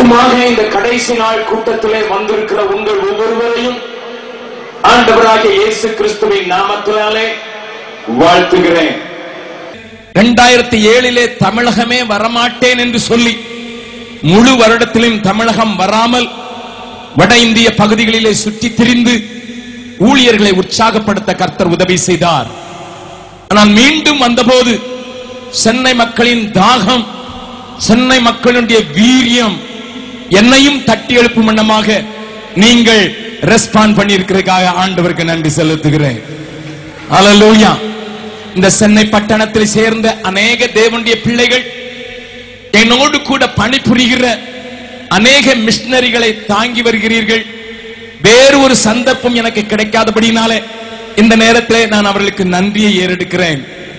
மீண்டுமாக இந்த கடைசி நாள் கூட்டத்திலே வந்திருக்கிற உங்கள் ஒவ்வொருவரையும் ஆண்டவராகிய இயேசு கிறிஸ்துவின் நாமத்தினாலே வாழ்த்துகிறேன் இரண்டாயிரத்தி ஏழிலே தமிழகமே வரமாட்டேன் என்று சொல்லி முழு வருடத்திலும் தமிழகம் வராமல் வட இந்திய பகுதிகளிலே சுற்றித் திரிந்து ஊழியர்களை உற்சாகப்படுத்த கர்த்தர் உதவி செய்தார் ஆனால் மீண்டும் வந்தபோது சென்னை மக்களின் தாகம் சென்னை மக்களுடைய வீரியம் என்னையும் தட்டி எழுப்பும் வண்ணமாக நீங்கள் ரெஸ்பாண்ட் பண்ணியிருக்கிறதுக்காக ஆண்டவருக்கு நன்றி செலுத்துகிறேன் அல்லேலூயா இந்த சென்னை பட்டணத்தில் சேர்ந்த அநேக தேவனுடைய பிள்ளைகள் என்னோடு கூட பணிபுரிகிற அநேக மிஷனரிகளை தாங்கி வருகிறீர்கள் வேறு ஒரு சந்தர்ப்பம் எனக்கு கிடைக்காதபடினாலே இந்த நேரத்திலே நான் அவர்களுக்கு நன்றியை ஏறெடுக்கிறேன்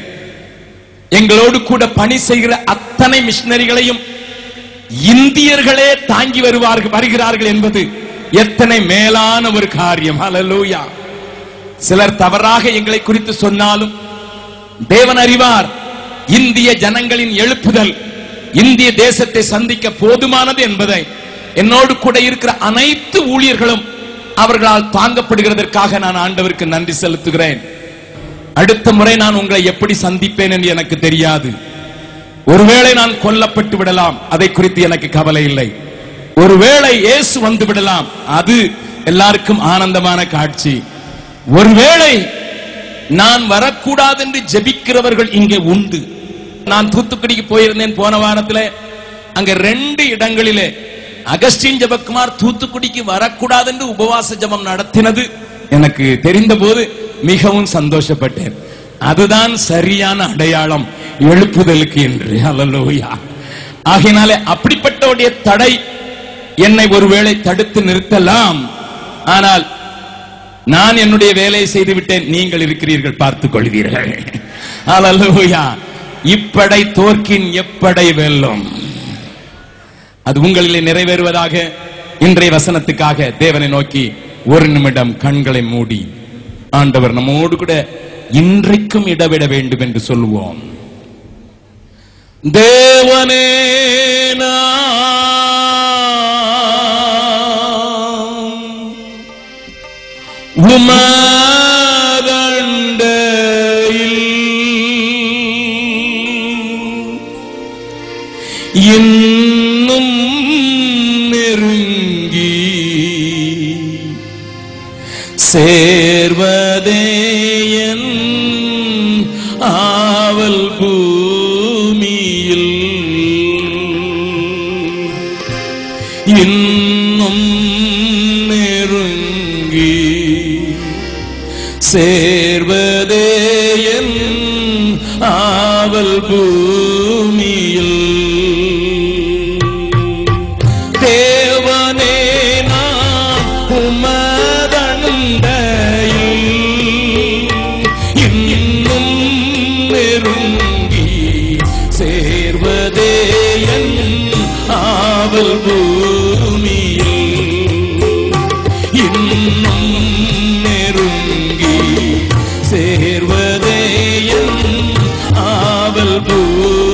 எங்களோடு கூட பணி செய்கிற அத்தனை மிஷனரிகளையும் இந்தியர்களே தாங்கி வருவார்கள் வருகிறார்கள் என்பது எத்தனை மேலான ஒரு காரியம் ஹalleluya சிலர் தவறாக எங்களை குறித்து சொன்னாலும் தேவன் அறிவார் இந்திய ஜனங்களின் எழுப்புதல் இந்திய தேசத்தை சந்திக்க போதுமானது என்பதை என்னோடு கூட இருக்கிற அனைத்து ஊழியர்களும் அவர்களால் தாங்கப்படுகிறதற்காக நான் ஆண்டவருக்கு நன்றி செலுத்துகிறேன் அடுத்த முறை நான் உங்களை எப்படி சந்திப்பேன் என்று எனக்கு தெரியாது ஒருவேளை நான் கொல்லப்பட்டு விடலாம் அதை குறித்து எனக்கு கவலை இல்லை ஒருவேளை இயேசு வந்து விடலாம் அது எல்லாருக்கும் ஆனந்தமான காட்சி ஒருவேளை நான் வரக்கூடாது என்று ஜெபிக்கிறவர்கள் இங்கே உண்டு நான் தூத்துக்குடிக்கு போயிருந்தேன் போன வாரத்துல அங்க ரெண்டு இடங்களிலே அகஸ்டின் ஜெபக்குமார் தூத்துக்குடிக்கு வரக்கூடாது என்று உபவாச ஜெபம் நடத்தினது எனக்கு தெரிந்த போது மிகவும் சந்தோஷப்பட்டேன் அதுதான் சரியான அடையாளம் எழுப்புதலுக்கு என்று அல்லலோயா ஆகையினாலே அப்படிப்பட்டவுடைய தடை என்னை ஒருவேளை தடுத்து நிறுத்தலாம் ஆனால் நான் என்னுடைய வேலையை செய்து விட்டேன் நீங்கள் இருக்கிறீர்கள் பார்த்துக் கொள்வீர்கள் அல்லேலூயா இப்படை தோற்கின் எப்படை வெல்லும் அது உங்களிலே நிறைவேறுவதாக இன்றைய வசனத்துக்காக தேவனை நோக்கி ஒரு நிமிடம் கண்களை மூடி ஆண்டவர் நம்மோடு கூட இன்றைக்கும் இடவிட வேண்டும் என்று சொல்லுவோம் தேவனே நாம் உமதண்டையில் இன்னும் நெருங்கி சேர்வதேயன் ஆவல் பூமியில் இன்னும் நெருங்கி சேர்வதேயன் ஆவல் பூமியில் தேவனே நாம் உமதண்டையில் இன்னும் நெருங்கி சேர்வதேயன் ஆவல் பூமியில் இன்னும் நெருங்கி சேர்வதேயன் ஆவல் பூமியில்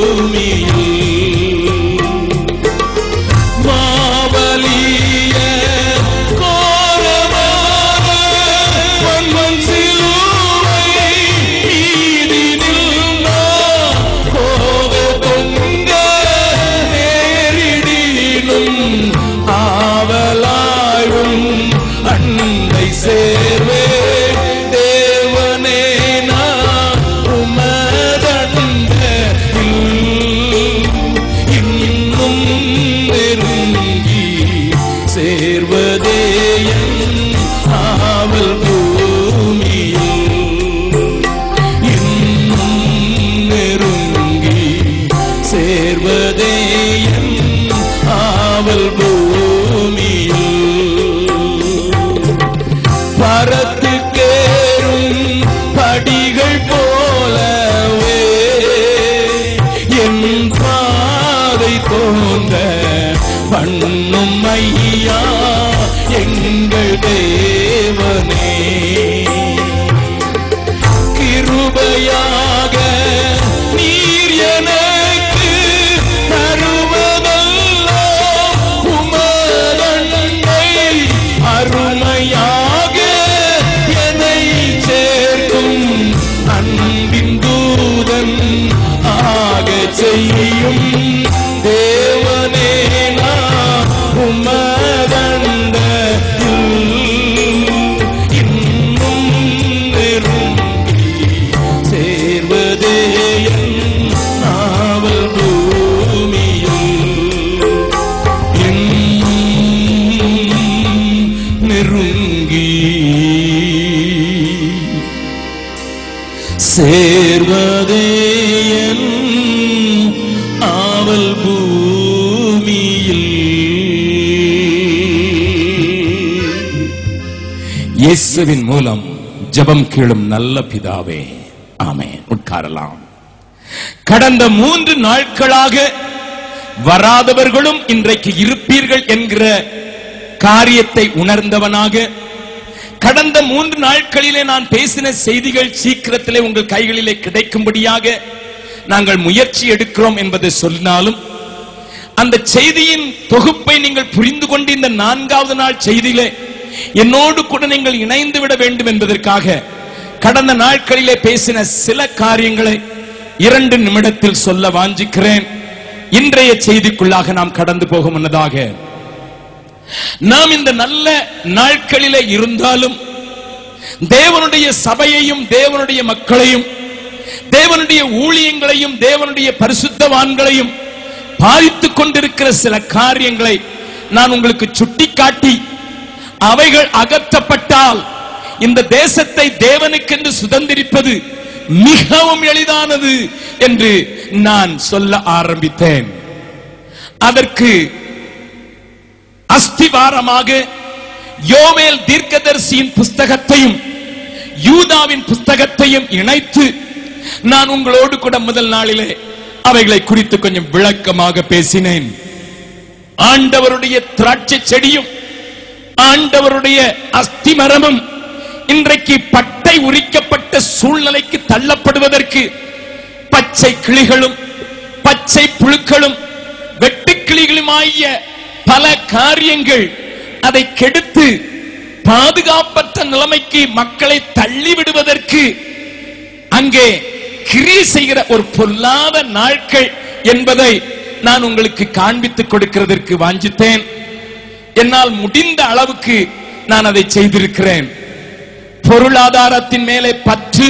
சேர்வதே என் ஆவல் பூமியில் இயேசுவின் மூலம் ஜெபம் கேளும் நல்ல பிதாவே ஆமென் உட்காரலாம் கடந்த மூன்று நாட்களாக வராதவர்களும் இன்றைக்கு இருப்பீர்கள் என்கிற காரியத்தை உணர்ந்தவனாக கடந்த மூன்று நாட்களிலே நான் பேசின செய்திகள் சீக்கிரத்திலே உங்கள் கைகளிலே கிடைக்கும்படியாக நாங்கள் முயற்சி எடுக்கிறோம் என்பதை சொன்னாலும் அந்த செய்தியின் தொகுப்பை நீங்கள் புரிந்து கொண்டு இந்த நான்காவது நாள் செய்தியிலே என்னோடு கூட நீங்கள் இணைந்து விட வேண்டும் என்பதற்காக கடந்த நாட்களிலே பேசின சில காரியங்களை இரண்டு நிமிடத்தில் சொல்ல வாஞ்சிக்கிறேன் இன்றைய செய்திக்குள்ளாக நாம் கடந்து போக முன்னதாக நாம் இந்த நல்ல நாட்களிலே இருந்தாலும் தேவனுடைய சபையையும் தேவனுடைய மக்களையும் தேவனுடைய ஊழியங்களையும் தேவனுடைய பரிசுத்தவான்களையும் பாதித்துக் கொண்டிருக்கிற சில காரியங்களை நான் உங்களுக்கு சுட்டிக்காட்டி அவைகள் அகற்றப்பட்டால் இந்த தேசத்தை தேவனுக்கென்று சுதந்திரிப்பது மிகவும் எளிதானது என்று நான் சொல்ல ஆரம்பித்தேன் அதற்கு அஸ்திவாரமாக யோவேல் தீர்க்கதரிசியின் புஸ்தகத்தையும் யூதாவின் புஸ்தகத்தையும் இணைத்து நான் உங்களோடு கூட முதல் நாளிலே அவைகளை குறித்து கொஞ்சம் விளக்கமாக பேசினேன் ஆண்டவருடைய திராட்சை செடியும் ஆண்டவருடைய அஸ்திமரமும் இன்றைக்கு பட்டை உரிக்கப்பட்ட சூழ்நிலைக்கு தள்ளப்படுவதற்கு பச்சை கிளிகளும் பச்சை புழுக்களும் வெட்டுக்கிளிகளுமாகிய பல காரியங்கள் அதை கெடுத்து பாதுகாப்பற்ற நிலைமைக்கு மக்களை தள்ளிவிடுவதற்கு அங்கே கிரியை செய்கிற ஒரு பொல்லாத நாட்கள் என்பதை நான் உங்களுக்கு காண்பித்துக் கொடுக்கிறதற்கு வாஞ்சித்தேன் என்னால் முடிந்த அளவுக்கு நான் அதை செய்திருக்கிறேன் பொருளாதாரத்தின் மேலே பற்று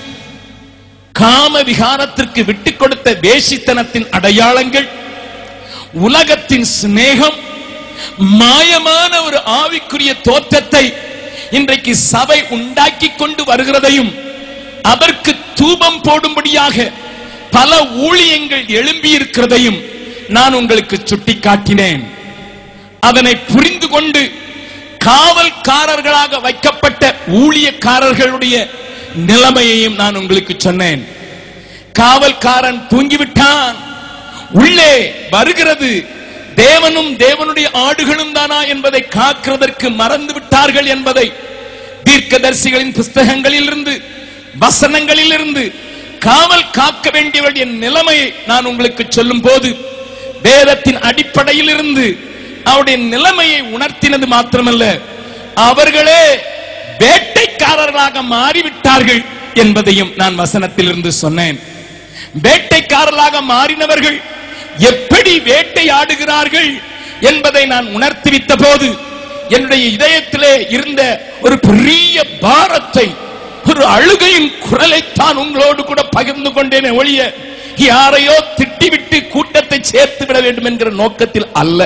காம விகாரத்திற்கு விட்டுக் கொடுத்த வேசித்தனத்தின் அடையாளங்கள் உலகத்தின் சிநேகம் மாயமான ஒரு ஆவிக்குரிய தோற்றத்தை இன்றைக்கு சபை உண்டாக்கி கொண்டு வருகிறதையும் அதற்கு தூபம் போடும்படியாக பல ஊழியங்கள் எழும்பி இருக்கிறதையும் நான் உங்களுக்கு சுட்டிக்காட்டினேன் அதனை புரிந்து கொண்டு காவல்காரர்களாக வைக்கப்பட்ட ஊழியக்காரர்களுடைய நிலைமையையும் நான் உங்களுக்கு சொன்னேன் காவல்காரன் தூங்கிவிட்டான் உள்ளே வருகிறது தேவனும் தேவனுடைய ஆடுகளும் தானா என்பதை காக்கிறதற்கு மறந்து விட்டார்கள் என்பதை தீர்க்கதரிசிகளின் புஸ்தகங்களில் இருந்து வசனங்களில் இருந்து காவல் காக்க வேண்டியவருடைய நிலைமையை நான் உங்களுக்கு சொல்லும் போது வேதத்தின் அடிப்படையில் இருந்து அவருடைய நிலைமையை உணர்த்தினது மாத்திரமல்ல அவர்களே வேட்டைக்காரர்களாக மாறிவிட்டார்கள் என்பதையும் நான் வசனத்தில் இருந்து சொன்னேன் வேட்டைக்காரர்களாக மாறினவர்கள் எப்படி வேட்டையாடுகிறார்கள் என்பதை நான் உணர்த்திவித்த போது என்னுடைய இதயத்திலே இருந்த ஒரு பெரிய பாரத்தை ஒரு அழுகையின் குரலைத்தான் உங்களோடு கூட பகிர்ந்து கொண்டேனே ஒழிய யாரையோ திட்டிவிட்டு கூட்டத்தை சேர்த்து விட வேண்டும் என்கிற நோக்கத்தில் அல்ல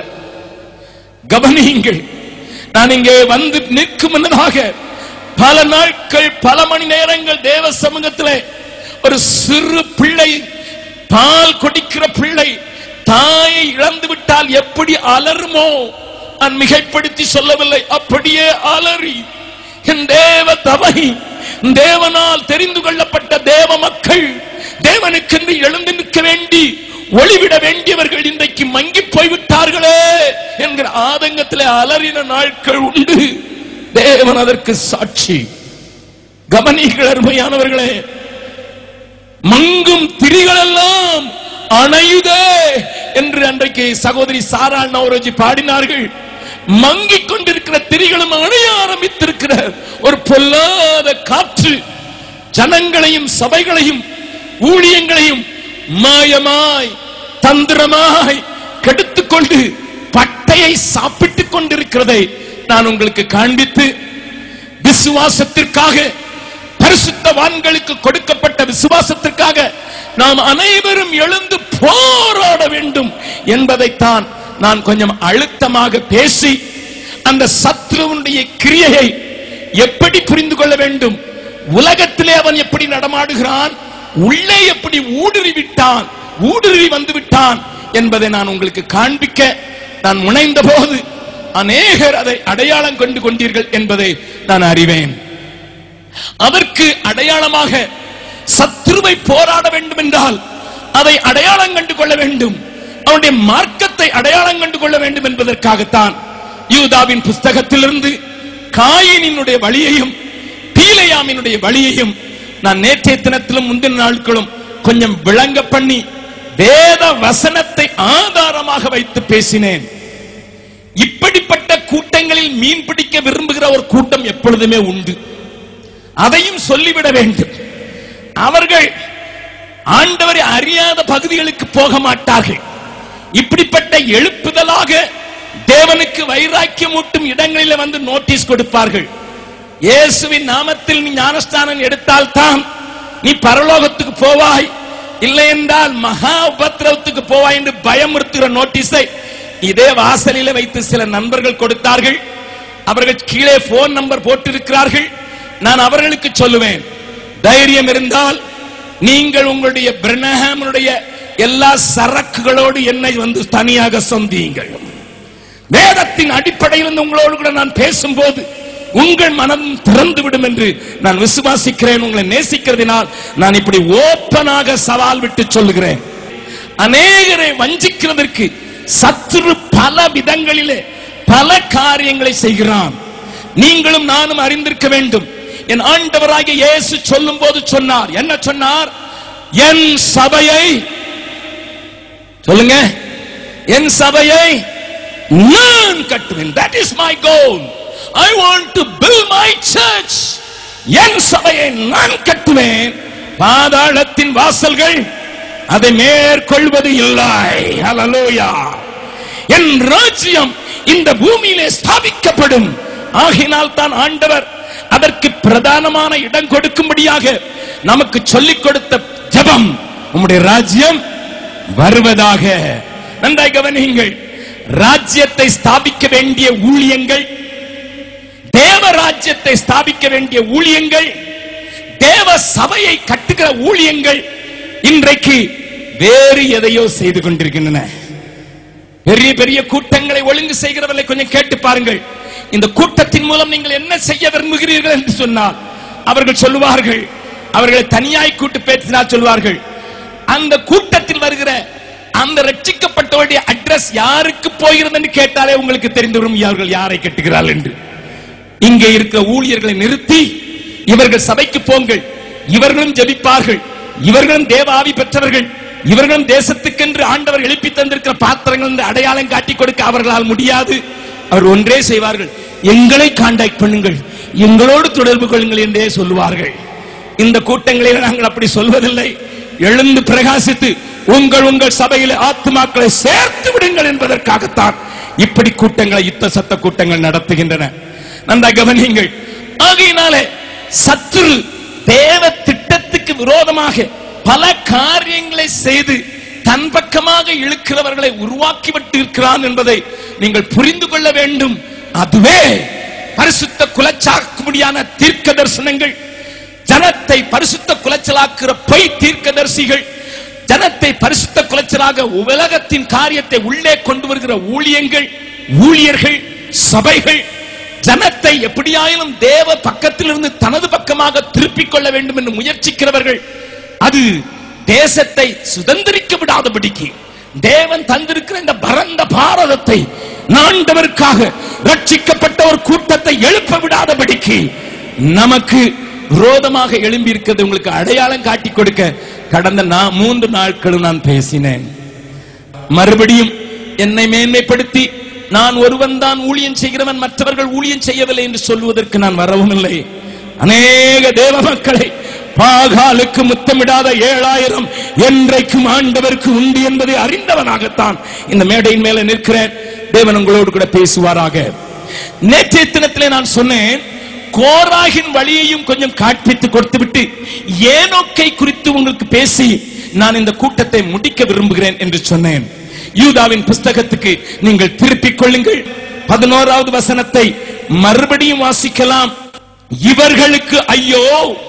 கவனியுங்கள் நான் இங்கே வந்து நிற்கும் முன்னதாக பல நாட்கள் பல மணி நேரங்கள் தேவ சமூகத்திலே ஒரு சிறு பிள்ளை பால் குடிக்கிற பிள்ளை தாயை இழந்து விட்டால் எப்படி அலறுமோ நான் மிகைப்படுத்தி சொல்லவில்லை அப்படியே அலறி என் தேவ தவை தேவனால் தெரிந்து கொள்ளப்பட்ட தேவ மக்கள் தேவனுக்கென்று எழுந்து நிற்க வேண்டி ஒளிவிட வேண்டியவர்கள் இன்றைக்கு மங்கி போய்விட்டார்களே என்கிற ஆதங்கத்திலே அலறின நாட்கள் உண்டு தேவன் அதற்கு சாட்சி கவனிகள் அருமையானவர்களே மங்கும் திரிகளெல்லாம் அணையுதே என்று அன்றைக்கு சகோதரி சாராள் நவரோஜி பாடினார்கள் மங்கிக் கொண்டிருக்கிற திரிகளும் அணைய ஆரம்பித்திருக்கிற ஒரு பொல்லாத காற்று ஜனங்களையும் சபைகளையும் ஊழியங்களையும் மாயமாய் தந்திரமாய் கெடுத்துக் கொண்டு பட்டையை சாப்பிட்டுக் கொண்டிருக்கிறதை நான் உங்களுக்கு காண்பித்து விசுவாசத்திற்காக பரிசுத்தவான்களுக்கு கொடுக்கப்பட்ட விசுவாசத்திற்காக நாம் அனைவரும் எழுந்து போராட வேண்டும் என்பதைத்தான் நான் கொஞ்சம் அழுத்தமாக பேசி அந்த சத்ருவனுடைய கிரியையை எப்படி புரிந்து கொள்ள வேண்டும் உலகத்திலே அவன் எப்படி நடமாடுகிறான் உள்ளே எப்படி ஊடுருவி விட்டான் ஊடுருவி வந்து விட்டான் என்பதை நான் உங்களுக்கு காண்பிக்க நான் முனைந்த போது அநேகர் அதை அடையாளம் கொண்டு கொண்டீர்கள் என்பதை நான் அறிவேன் அதற்கு அடையாளமாக சத்ருவை போராட வேண்டும் என்றால் அதை அடையாளம் கண்டு கொள்ள வேண்டும் அவனுடைய மார்க்கத்தை அடையாளம் கண்டு கொள்ள வேண்டும் என்பதற்காகத்தான் யூதாவின் புஸ்தகத்திலிருந்து காயினினுடைய வழியையும் பீலையாமினுடைய வழியையும் நான் நேற்றைய தினத்திலும் முந்தின நாட்களும் கொஞ்சம் விளங்க பண்ணி வேத வசனத்தை ஆதாரமாக வைத்து பேசினேன் இப்படிப்பட்ட கூட்டங்களில் மீன் பிடிக்க விரும்புகிற ஒரு கூட்டம் எப்பொழுதுமே உண்டு அதையும் சொல்லிவிட வேண்டும் அவர்கள் ஆண்டவரை அறியாத பகுதிகளுக்கு போக மாட்டார்கள் இப்படிப்பட்ட எழுப்புதலாக தேவனுக்கு வைராக்கியமூட்டும் இடங்களில் வந்து நோட்டீஸ் கொடுப்பார்கள் இயேசுவின் நாமத்தில் நீ ஞானஸ்தானம் எடுத்தால் தான் நீ பரலோகத்துக்கு போவாய் இல்லை என்றால் மகா உபத்திரவத்துக்கு போவாய் என்று பயமுறுத்துகிற நோட்டீஸை இதே வாசலில் வைத்து சில நண்பர்கள் கொடுத்தார்கள் அவர்கள் கீழே போன் நம்பர் போட்டிருக்கிறார்கள் நான் அவர்களுக்கு சொல்லுவேன் தைரியம் இருந்தால் நீங்கள் உங்களுடைய பிரனஹாமனுடைய எல்லா சரக்குகளோடு என்னை வந்து தனியாக சொந்தீங்கள் வேதத்தின் அடிப்படையில் இருந்து உங்களோடு கூட நான் பேசும்போது உங்கள் மனம் திறந்து விடும் என்று நான் விசுவாசிக்கிறேன் உங்களை நேசிக்கிறதினால் நான் இப்படி ஓப்பனாக சவால் விட்டு சொல்லுகிறேன் அநேகரை வஞ்சிக்கிறதற்கு சத்துரு பல விதங்களிலே பல காரியங்களை செய்கிறான் நீங்களும் நானும் அறிந்திருக்க வேண்டும் என் ஆண்டவராகிய இயேசு சொல்லும் போது சொன்னார் என்ன சொன்னார் என் சபையை சொல்லுங்க என் சபையை நான் கட்டுவேன் that is my goal i want to build my church என் சபையை நான் கட்டுவேன் பாதாளத்தின் வாசல்கள் அதை மேற்கொள்வது இல்லை ஹalleluya என் ராஜ்யம் இந்த பூமியிலே ஸ்தாபிக்கப்படும் ஆகினால் தான் ஆண்டவர் அதற்கு பிரதானமான இடம் கொடுக்கும்படியாக நமக்கு சொல்லிக் கொடுத்த ஜெபம் உம்முடைய ராஜ்யம் வருவதாக நன்றாய் கவனியுங்கள் ராஜ்யத்தை ஸ்தாபிக்க வேண்டிய ஊழியங்கள் தேவ ராஜ்யத்தை ஸ்தாபிக்க வேண்டிய ஊழியங்கள் தேவ சபையை கட்டுகிற ஊழியங்கள் இன்றைக்கு வேறு எதையோ செய்து கொண்டிருக்கின்றன பெரிய பெரிய கூட்டங்களை ஒழுங்கு செய்கிறவர்களை கொஞ்சம் கேட்டு பாருங்கள் இந்த கூட்டத்தின் மூலம் நீங்கள் என்ன செய்ய விரும்புகிறீர்கள் என்று சொன்னால் அவர்கள் சொல்லுவார்கள் அவர்களை தனியாய் கூட்டு பேசினால் சொல்வார்கள் அந்த கூட்டத்தில் வருகிற அந்த ரட்சிக்கப்பட்டவருடைய அட்ரஸ் யாருக்கு போகிறது என்று கேட்டாலே உங்களுக்கு தெரிந்துவிடும் அவர்கள் யாரை கட்டுகிறார்கள் என்று இங்கே இருக்கிற ஊழியர்களை நிறுத்தி இவர்கள் சபைக்கு போங்கள் இவர்களும் ஜெபிப்பார்கள் இவர்களும் தேவ ஆவி பெற்றவர்கள் இவர்களும் தேசத்துக்கென்று ஆண்டவர் எழுப்பி தந்திருக்கிற பாத்திரங்கள் என்று அடையாளம் காட்டி கொடுக்க அவர்களால் முடியாது அவர் ஒன்றே செய்வார்கள் எங்களை காண்டாக்ட் பண்ணுங்கள் எங்களோடு தொடர்பு கொள்ளுங்கள் என்றே சொல்லுவார்கள் இந்த கூட்டங்களில் நாங்கள் அப்படி சொல்வதில்லை எழுந்து பிரகாசித்து உங்கள் உங்கள் சபையில் ஆத்மாக்களை சேர்த்து விடுங்கள் என்பதற்காகத்தான் இப்படி கூட்டங்களை யுத்த சத்த கூட்டங்கள் நடத்துகின்றன நன்றா கவனியுங்கள் ஆகையினாலே சத்துரு தேவ திட்டத்துக்கு விரோதமாக பல காரியங்களை செய்து தன் பக்கமாக இழுக்கிறவர்களை உருவாக்கி விட்டு இருக்கிறான் என்பதை நீங்கள் புரிந்து கொள்ள வேண்டும் அதுவே பரிசுத்த குலச்சாக்கும்படியான தீர்க்க தரிசனங்கள் ஜனத்தை பரிசுத்த குலைச்சலாக்குற பொய் தீர்க்கதரிசிகள் ஜனத்தை பரிசுத்த குலைச்சலாக உலகத்தின் காரியத்தை உள்ளே கொண்டு வருகிற ஊழியங்கள் ஊழியர்கள் சபைகள் ஜனத்தை எப்படியாயினும் தேவ பக்கத்திலிருந்து தனது பக்கமாக திருப்பிக் கொள்ள வேண்டும் என்று முயற்சிக்கிறவர்கள் அது தேசத்தை சுதந்திரிக்க விடாதபடிக்கு தேவன் தந்திருக்கிற இந்த பரந்த பாரதத்தை நாண்டவருக்காக ரட்சிக்கப்பட்ட ஒரு கூட்டத்தை எழுப்ப விடாதபடிக்கு நமக்கு விரோதமாக எழும்பி இருக்கிறது உங்களுக்கு அடையாளம் காட்டி கொடுக்க கடந்த நான் மூன்று நாட்களும் நான் பேசினேன் மறுபடியும் என்னை மேன்மைப்படுத்தி நான் ஒருவன் தான் ஊழியம் செய்கிறவன் மற்றவர்கள் ஊழியம் செய்யவில்லை என்று சொல்வதற்கு நான் வரவும் இல்லை அநேக தேவ மக்களை பாகாலுக்கு முத்தமிடாத ஏழாயிரம் என்றைக்கும் ஆண்டவருக்கு உண்டு என்பதை அறிந்தவனாகத்தான் இந்த மேடையின் மேல நிற்கிறேன் தேவன் உங்களோடு கூட பேசுவாராக நேற்றைய தினத்திலே நான் சொன்னேன் கோராகின் வழியையும் கொஞ்சம் காண்பித்து கொடுத்துவிட்டு ஏனோக்கை குறித்து உங்களுக்கு பேசி நான் இந்த கூட்டத்தை முடிக்க விரும்புகிறேன் என்று சொன்னேன் யூதாவின் புஸ்தகத்துக்கு நீங்கள் திருப்பிக் கொள்ளுங்கள் பதினோராவது வசனத்தை மறுபடியும் வாசிக்கலாம் இவர்களுக்கு ஐயோ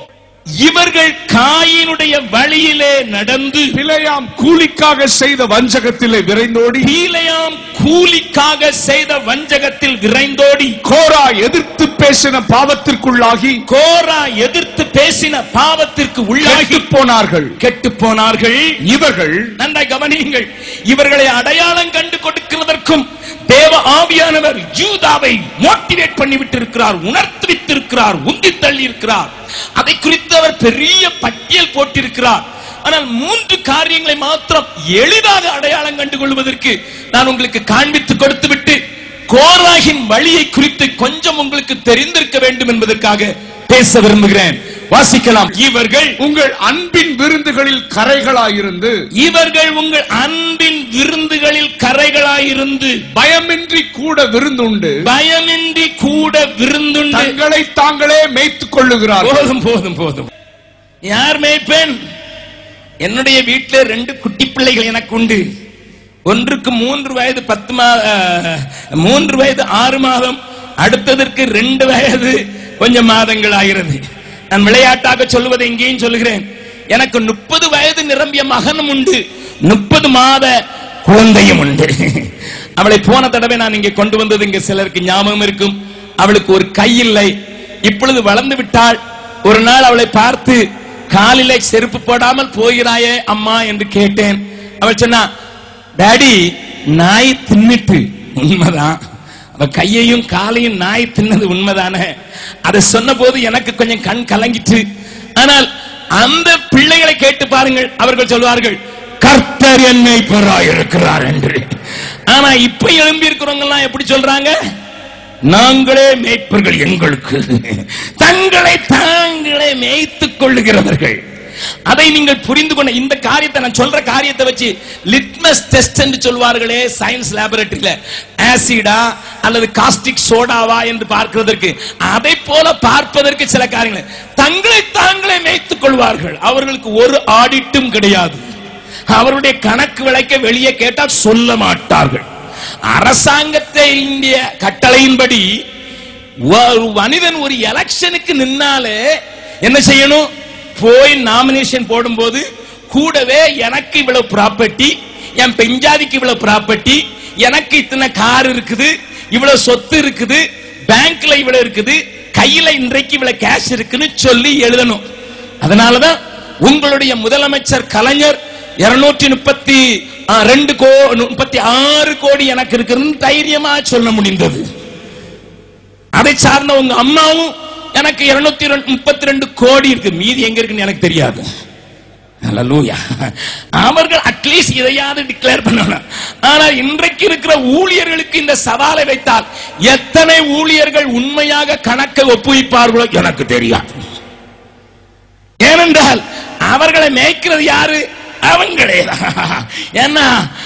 இவர்கள் காயினுடைய வழியிலே நடந்து பிழையாம் கூலிக்காக செய்த வஞ்சகத்திலே விரைந்தோடி பீலையாம் கூலிக்காக செய்த வஞ்சகத்தில் விரைந்தோடி கோரா எதிர்த்து பேசின பாவத்திற்குள்ளாகி கோரா எதிர்த்து பேசின பாவத்திற்கு உள்ளாகி கெட்டுப் போனார்கள் கெட்டு போனார்கள் இவர்கள் நன்றாய் கவனியுங்கள் இவர்களை அடையாளம் கண்டு கொடுக்கிறதற்கும் தேவ ஆவியானவர் யூதாவை மோட்டிவேட் பண்ணி விட்டிருக்கிறார் உணர்த்தி விட்டிருக்கிறார் உந்தி தள்ளி இருக்கிறார் அதை குறித்து அவர் பெரிய பட்டியல் போட்டிருக்கிறார் ஆனால் மூன்று காரியங்களை மாத்திரம் எளிதாக அடையாளம் கண்டு கொள்வதற்கு நான் உங்களுக்கு காண்பித்து கொடுத்து விட்டு கோராகின் வழியை குறித்து கொஞ்சம் உங்களுக்கு தெரிந்திருக்க வேண்டும் என்பதற்காக பேச விரும்புகிறேன் வாசிக்கலாம் இவர்கள் உங்கள் அன்பின் விருந்துகளில் கரைகளாயிருந்து இவர்கள் உங்கள் அன்பின் விருந்துகளில் கரைகளாயிருந்து பயமின்றி கூட விருந்துண்டு பயமின்றி கூட விருந்துண்டு தங்களை தாங்களே மேய்த்துக் கொள்ளுகிறார்கள் போதும் போதும் போதும் யார் மேய்ப்பெண் என்னுடைய வீட்டில் ரெண்டு குட்டி பிள்ளைகள் எனக்கு உண்டு ஒன்றுக்கு மூன்று வயது பத்து மா அஹ், மூன்று வயது ஆறு மாதம் அடுத்ததற்கு ரெண்டு வயது கொஞ்சம் மாதங்கள் ஆகிறது நான் விளையாட்டாக சொல்லுவதை இங்கேயும் சொல்லுகிறேன் எனக்கு முப்பது வயது நிரம்பிய மகனும் உண்டு முப்பது மாத குழந்தையும் உண்டு அவளை போன தடவை நான் இங்கே கொண்டு வந்தது இங்க சிலருக்கு ஞாபகம் இருக்கும் அவளுக்கு ஒரு கை இல்லை இப்பொழுது வளர்ந்து விட்டாள் ஒரு நாள் அவளை பார்த்து காலிலே செருப்பு போடாமல் போகிறாயே அம்மா என்று கேட்டேன் அவள் சொன்னா டாடி நாய் தின்னுட்டு உண்மைதான் அவ கையையும் காலையும் நாய் தின்னது உண்மைதானே அதை சொன்ன போது எனக்கு கொஞ்சம் கண் கலங்கிட்டு ஆனால் அந்த பிள்ளைகளை கேட்டு பாருங்கள் அவர்கள் சொல்வார்கள் கர்த்தர் என்னை இருக்கிறார் என்று ஆனா இப்ப எழும்பி இருக்கிறவங்க எல்லாம் எப்படி சொல்றாங்க நாங்களே மேய்ப்பர்கள் எங்களுக்கு தங்களை தாங்களே மேய்த்துக் கொள்ளுகிறவர்கள் அதை நீங்கள் புரிந்து கொண்ட இந்த காரியத்தை நான் சொல்ற காரியத்தை வச்சு லிட்மஸ் டெஸ்ட் என்று சொல்வார்களே சயின்ஸ் லேபரட்டரியில ஆசிடா அல்லது காஸ்டிக் சோடாவா என்று பார்க்கிறதற்கு அதை போல பார்ப்பதற்கு சில காரியங்கள் தங்களை தாங்களே மேய்த்துக் கொள்வார்கள் அவர்களுக்கு ஒரு ஆடிட்டும் கிடையாது அவருடைய கணக்கு விளக்க வெளியே கேட்டால் சொல்ல மாட்டார்கள் அரசாங்கத்தை இந்திய கட்டளையின்படி ஒரு மனிதன் ஒரு எலெக்ஷனுக்கு நின்னாலே என்ன செய்யணும் போய் நாமினேஷன் போடும்போது கூடவே எனக்கு இவ்வளவு ப்ராப்பர்ட்டி என் பெஞ்சாதிக்கு இவ்வளவு ப்ராப்பர்ட்டி எனக்கு இத்தனை கார் இருக்குது இவ்வளவு சொத்து இருக்குது பேங்க்ல இவ்வளவு இருக்குது கையில இன்றைக்கு இவ்வளவு கேஷ் இருக்குன்னு சொல்லி எழுதணும் அதனாலதான் உங்களுடைய முதலமைச்சர் கலைஞர் இருநூற்றி முப்பத்தி ரெண்டு கோ முப்பத்தி ஆறு கோடி எனக்கு இருக்குன்னு தைரியமா சொல்ல முடிந்தது அதை சார்ந்த உங்க அம்மாவும் எனக்கு இருநூத்தி முப்பத்தி ரெண்டு கோடி இருக்கு மீதி எங்க இருக்குன்னு எனக்கு தெரியாது Hallelujah. அவர்கள் அட்லீஸ்ட் இதையாவது டிக்ளேர் பண்ணணும் ஆனா இன்றைக்கு இருக்கிற ஊழியர்களுக்கு இந்த சவாலை வைத்தால் எத்தனை ஊழியர்கள் உண்மையாக கணக்கை ஒப்புவிப்பார்களோ எனக்கு தெரியாது ஏனென்றால் அவர்களை மேய்க்கிறது யாரு அவங்களே தான். ஏன்னா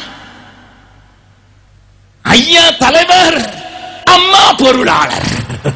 ஐயா தலைவர் அம்மா பொருளாளர்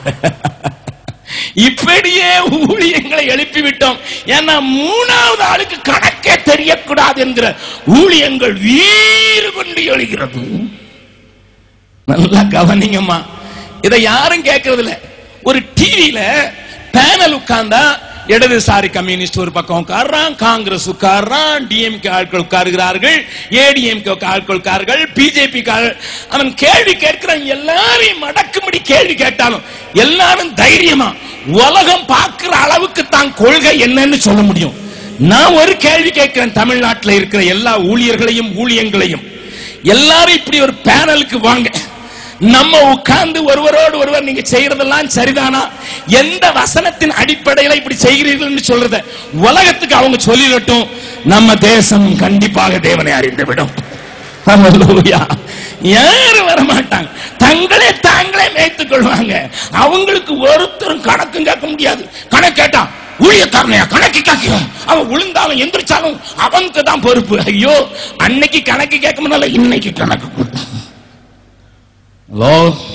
இப்படியே ஊழியங்களை எழுப்பி விட்டோம் ஏன்னா மூணாவது ஆளுக்கு கணக்கே தெரியக்கூடாது என்கிற ஊழியங்கள் வீறு கொண்டு எழுகிறது நல்லா கவனிங்கம்மா இதை யாரும் கேட்கறது இல்ல ஒரு டிவியில பேனல் உட்கார்ந்தா இடதுசாரி கம்யூனிஸ்ட் ஒரு பக்கம் உட்கார்றான் காங்கிரஸ் உட்கார்றான் டிஎம்கே ஆட்கள் உட்காருகிறார்கள் ஏடிஎம்கே ஆட்கள் உட்கார்கள் பிஜேபி அவன் கேள்வி கேட்கிறான் எல்லாரையும் மடக்கும்படி கேள்வி கேட்டாலும் எல்லாரும் தைரியமா உலகம் பார்க்கிற அளவுக்கு தான் கொள்கை என்னன்னு சொல்ல முடியும் நான் ஒரு கேள்வி கேட்கிறேன் தமிழ்நாட்டில் இருக்கிற எல்லா ஊழியர்களையும் ஊழியங்களையும் எல்லாரும் இப்படி ஒரு பேனலுக்கு வாங்க நம்ம உட்கார்ந்து ஒருவரோடு ஒருவர் நீங்க செய்யறதெல்லாம் சரிதானா எந்த வசனத்தின் அடிப்படையில இப்படி செய்கிறீர்கள் சொல்றத உலகத்துக்கு அவங்க சொல்லிடட்டும் நம்ம தேசம் கண்டிப்பாக தேவனை அறிந்துவிடும் Hallelujah. யாரும் வர மாட்டாங்க தங்களே தாங்களே மேய்த்துக் கொள்வாங்க அவங்களுக்கு ஒருத்தரும் கணக்கும் கேட்க முடியாது கணக்கு கேட்டா ஊழியக்காரனையா கணக்கு கேட்க அவன் விழுந்தாலும் எந்திரிச்சாலும் அவனுக்கு தான் பொறுப்பு ஐயோ அன்னைக்கு கணக்கு கேட்க முடியல இன்னைக்கு கணக்கு கொடு. ஹலோ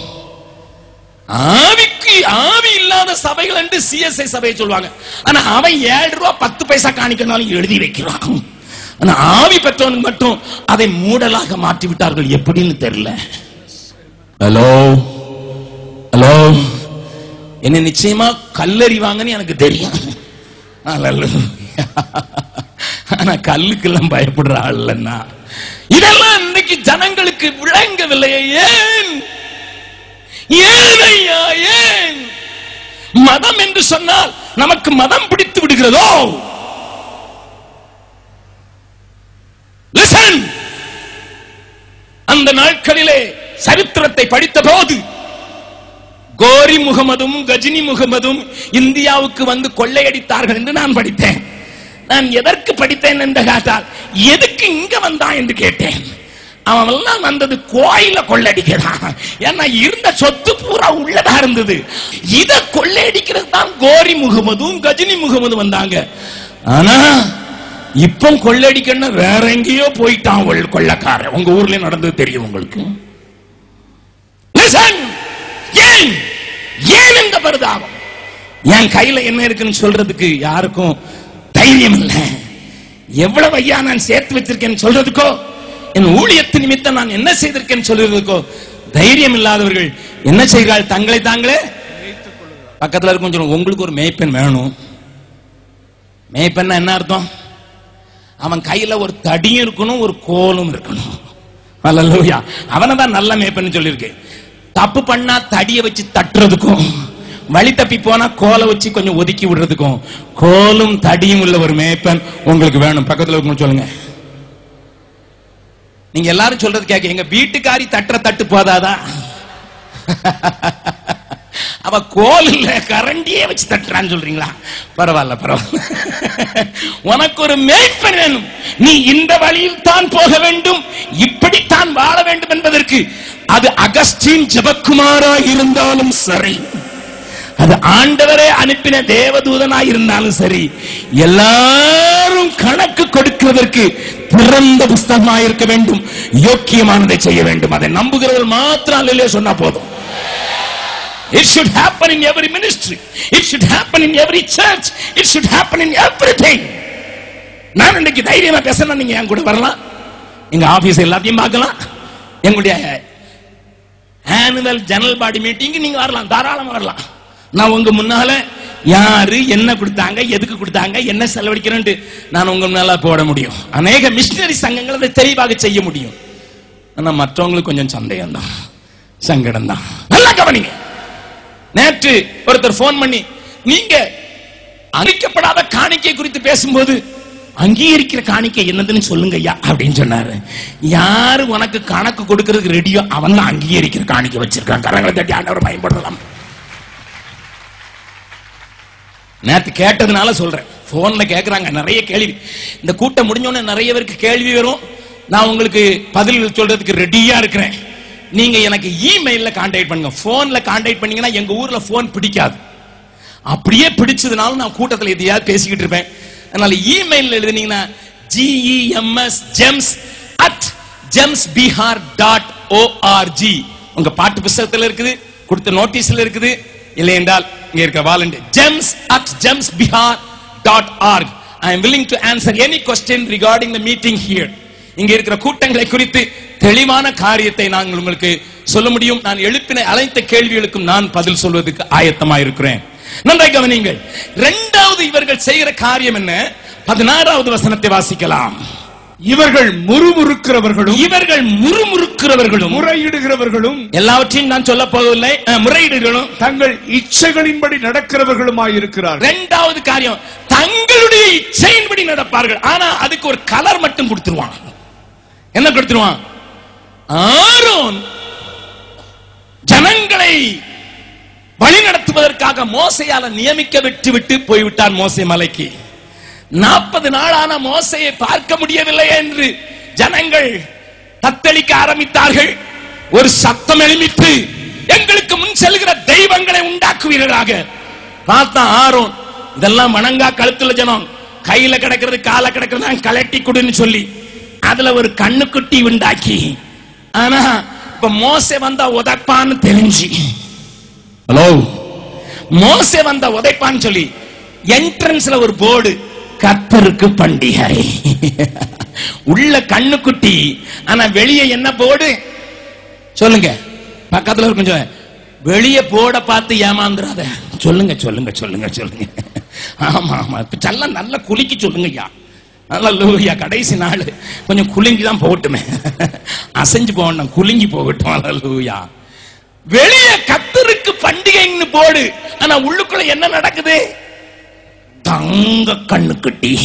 ஆவிக்கு ஆவி இல்லாத சபைகள் என்று சிஎஸ்ஐ சபையை சொல்லுவாங்க ஆனா அவன் ஏழு ரூபா பத்து பைசா காணிக்கனாலும் எழுதி வைக்கிறான் ஆனா ஆவி பெற்றவனுக்கு மட்டும் அதை மூடலாக மாற்றி விட்டார்கள் எப்படின்னு தெரியல ஹலோ ஹலோ என்ன நிச்சயமா கல்லறிவாங்கன்னு எனக்கு தெரியும் அல்லேலூயா. ஆனா கல்லுக்கெல்லாம் பயப்படுற ஆள் இல்லைன்னா இதெல்லாம் இன்னைக்கு ஜனங்களுக்கு விளங்கவில்லையே ஏன் ஏன் ஐயா ஏன் மதம் என்று சொன்னால் நமக்கு மதம் பிடித்து விடுகிறதோ Listen. அந்த நாட்களிலே சரித்திரத்தை படித்த போது கோரி முகமதும் கஜினி முகமதும் இந்தியாவுக்கு வந்து கொள்ளையடித்தார்கள் என்று நான் படித்தேன் நான் எதற்கு படித்தேன் என்று கேட்டால் எதுக்கு இங்க வந்தான் என்று கேட்டேன் அவன் எல்லாம் வந்தது கோயில கொள்ளடிக்கிறான் ஏன்னா இருந்த சொத்து பூரா உள்ளதா இருந்தது இத கொள்ளையடிக்கிறது தான் கோரி முகமதும் கஜினி முகமதும் வந்தாங்க ஆனா இப்போ கொள்ளடிக்கணும் வேற எங்கேயோ போயிட்டான் கொள்- கொள்ளக்காரன் உங்க ஊர்ல நடந்தது தெரியும் உங்களுக்கு Listen. ஏன் ஏன் இந்த பரிதாபம் என் கையில என்ன இருக்குன்னு சொல்றதுக்கு யாருக்கும் தைரியம் இல்லை எவ்வளவு ஐயா நான் சேர்த்து வச்சிருக்கேன்னு சொல்றதுக்கோ என் ஊழியத்து நிமித்தம் நான் என்ன செய்திருக்கேன்னு சொல்றதுக்கோ தைரியம் இல்லாதவர்கள் என்ன செய்கிறாள் தங்களை தாங்களே பக்கத்துல இருக்கும் சொல்லுங்க உங்களுக்கு ஒரு மேய்ப்பெண் வேணும் மேய்ப்பெண்ணா என்ன அர்த்தம் அவன் கையில ஒரு தடியும் இருக்கணும் ஒரு கோலும் இருக்கணும் அல்லேலூயா அவனை தான் நல்ல மேய்ப்பன்னு சொல்லியிருக்கு தப்பு பண்ணா தடிய வச்சு தட்டுறதுக்கும் வழி தப்பி போனா கோலை வச்சு கொஞ்சம் ஒதுக்கி விடுறதுக்கும் கோலும் தடியும் உள்ள ஒரு மேய்ப்பன் உங்களுக்கு வேணும் பக்கத்துல இருக்கணும் சொல்லுங்க நீங்க எல்லாரும் சொல்றது கேட்க எங்க வீட்டுக்காரி தட்டுற தட்டு போதாதா அவ கோல் இல்ல கரண்டியே வச்சு தட்டுறான்னு சொல்றீங்களா பரவாயில்ல பரவாயில்ல உனக்கு ஒரு மேய்ப்பன் வேணும் நீ இந்த வழியில் தான் போக வேண்டும் இப்படித்தான் வாழ வேண்டும் என்பதற்கு அது அகஸ்டின் ஜெபக்குமாரா இருந்தாலும் சரி அது ஆண்டவரே அனுப்பின தேவதூதனாய் இருந்தாலும் சரி எல்லாரும் கணக்கு கொடுக்கிறதற்கு திறந்த புஸ்தகமாக இருக்க வேண்டும் யோக்கியமானதை செய்ய வேண்டும் அதை நம்புகிறவர்கள் மாத்திரம் அல்லையே சொன்னா போதும் It should happen in every ministry. It should happen in every church. It should happen in everything. நான் இன்னைக்கு தைரியமா பேசணும் நீங்க என் கூட வரலாம் எங்க ஆபீஸ் எல்லாத்தையும் பார்க்கலாம் எங்களுடைய ஆனுவல் ஜெனரல் பாடி மீட்டிங் நீங்க வரலாம் தாராளமா வரலாம் நான் உங்க முன்னால யாரு என்ன கொடுத்தாங்க எதுக்கு கொடுத்தாங்க என்ன செலவழிக்கிறேன்ட்டு நான் உங்க முன்னால போட முடியும் அநேக மிஷினரி சங்கங்கள் அதை தெளிவாக செய்ய முடியும் ஆனா மற்றவங்களுக்கு கொஞ்சம் சந்தேகம் தான் சங்கடம் தான் நல்லா கவனிங்க நேற்று ஒருத்தர் போன் பண்ணி நீங்க அழிக்கப்படாத காணிக்கை குறித்து பேசும்போது அங்கீகரிக்கிற காணிக்கை என்னதுன்னு சொல்லுங்க ஐயா அப்படின்னு சொன்னாரு யாரு உனக்கு கணக்கு கொடுக்கறதுக்கு ரெடியோ அவன் தான் அங்கீகரிக்கிற காணிக்கை வச்சிருக்கான் கரங்களை தட்டி ஆண்டவர் பயன்படுத்தலாம் நேத்து கேட்டதுனால சொல்றேன் போன்ல கேக்குறாங்க நிறைய கேள்வி இந்த கூட்டம் முடிஞ்சோடனே நிறைய பேருக்கு கேள்வி வரும் நான் உங்களுக்கு பதில் சொல்றதுக்கு ரெடியா இருக்கிறேன் நீங்க எனக்கு இமெயில்ல கான்டாக்ட் பண்ணுங்க போன்ல கான்டாக்ட் பண்ணீங்கன்னா எங்க ஊர்ல போன் பிடிக்காது அப்படியே பிடிச்சதுனால நான் கூட்டத்தில் எதையாவது பேசிக்கிட்டு இருப்பேன் அதனால இமெயில் எழுதுனீங்கன்னா G E M S gems at gems Bihar dot O R G உங்க பாட்டு புஸ்தகத்துல இருக்குது கொடுத்த நோட்டீஸ்ல இருக்குது இல்லை என்றால் இங்க இருக்க volunteer gems at gems Bihar dot org I am willing to answer any question regarding the meeting here இங்க இருக்கிற கூட்டங்களை குறித்து தெளிவான காரியத்தை நாங்கள் உங்களுக்கு சொல்ல முடியும் நான் எழுப்பின அனைத்து கேள்விகளுக்கும் நான் பதில் சொல்வதற்கு ஆயத்தமா இருக்கிறேன் நன்றாய் கவனிங்கள் இரண்டாவது இவர்கள் செய்கிற காரியம் என்ன பதினாறாவது வசனத்தை வாசிக்கலாம் இவர்கள் முறுமுறுக்கிறவர்களும் இவர்கள் முறுமுறுக்கிறவர்களும் முறையிடுகிறவர்களும் எல்லாவற்றையும் நான் சொல்ல போவதில்லை அஹ், முறையீடுகளும் தங்கள் இச்சைகளின்படி நடக்கிறவர்களுமாயிருக்கிறார்கள் இரண்டாவது காரியம் தங்களுடைய இச்சையின்படி நடப்பார்கள் ஆனா அதுக்கு ஒரு கலர் மட்டும் கொடுத்துருவான் என்ன கொடுத்துருவான் ஆரோன் ஜனங்களை வழிநடத்துவதற்காக மோசையால நியமிக்க விட்டு விட்டு போய்விட்டான் மோசை மலைக்கு நாற்பது நாளான மோசையை பார்க்க முடியவில்லை என்று ஜனங்கள் தத்தளிக்க ஆரம்பித்தார்கள் ஒரு சத்தம் எழுமித்து எங்களுக்கு முன் செல்கிற தெய்வங்களை உண்டாக்குவீர்களாக பார்த்தா ஆரோன் இதெல்லாம் வணங்கா கழுத்துல ஜனம் கையில கிடக்கிறது கால கிடக்கிறது கலட்டி கொடுன்னு சொல்லி அதுல ஒரு கண்ணுக்குட்டி உண்டாக்கி ஆனா இப்ப மோசே வந்தா உதைப்பான்னு தெரிஞ்சு ஹலோ மோசே வந்த உதைப்பான்னு சொல்லி என்ட்ரன்ஸ்ல ஒரு போர்டு கத்தருக்கு பண்டிகை உள்ள கண்ணுக்குட்டி ஆனா வெளியே என்ன போர்டு சொல்லுங்க பக்கத்துல இருக்கும் சொல்லுங்க வெளியே போர்டை பார்த்து ஏமாந்துறாத சொல்லுங்க சொல்லுங்க சொல்லுங்க சொல்லுங்க ஆமா ஆமா இப்ப செல்லம் நல்லா குலுக்கி சொல்லுங்க ஐயா அல்லூயா கடைசி நாள் கொஞ்சம் குலுங்கி தான் போகட்டுமே அசைஞ்சு போகணும் குலுங்கி போகட்டும் அல்லூயா வெளியே கத்தருக்கு பண்டிகைன்னு போடு ஆனா உள்ளுக்குள்ள என்ன நடக்குது தங்க கண்ணு கட்டி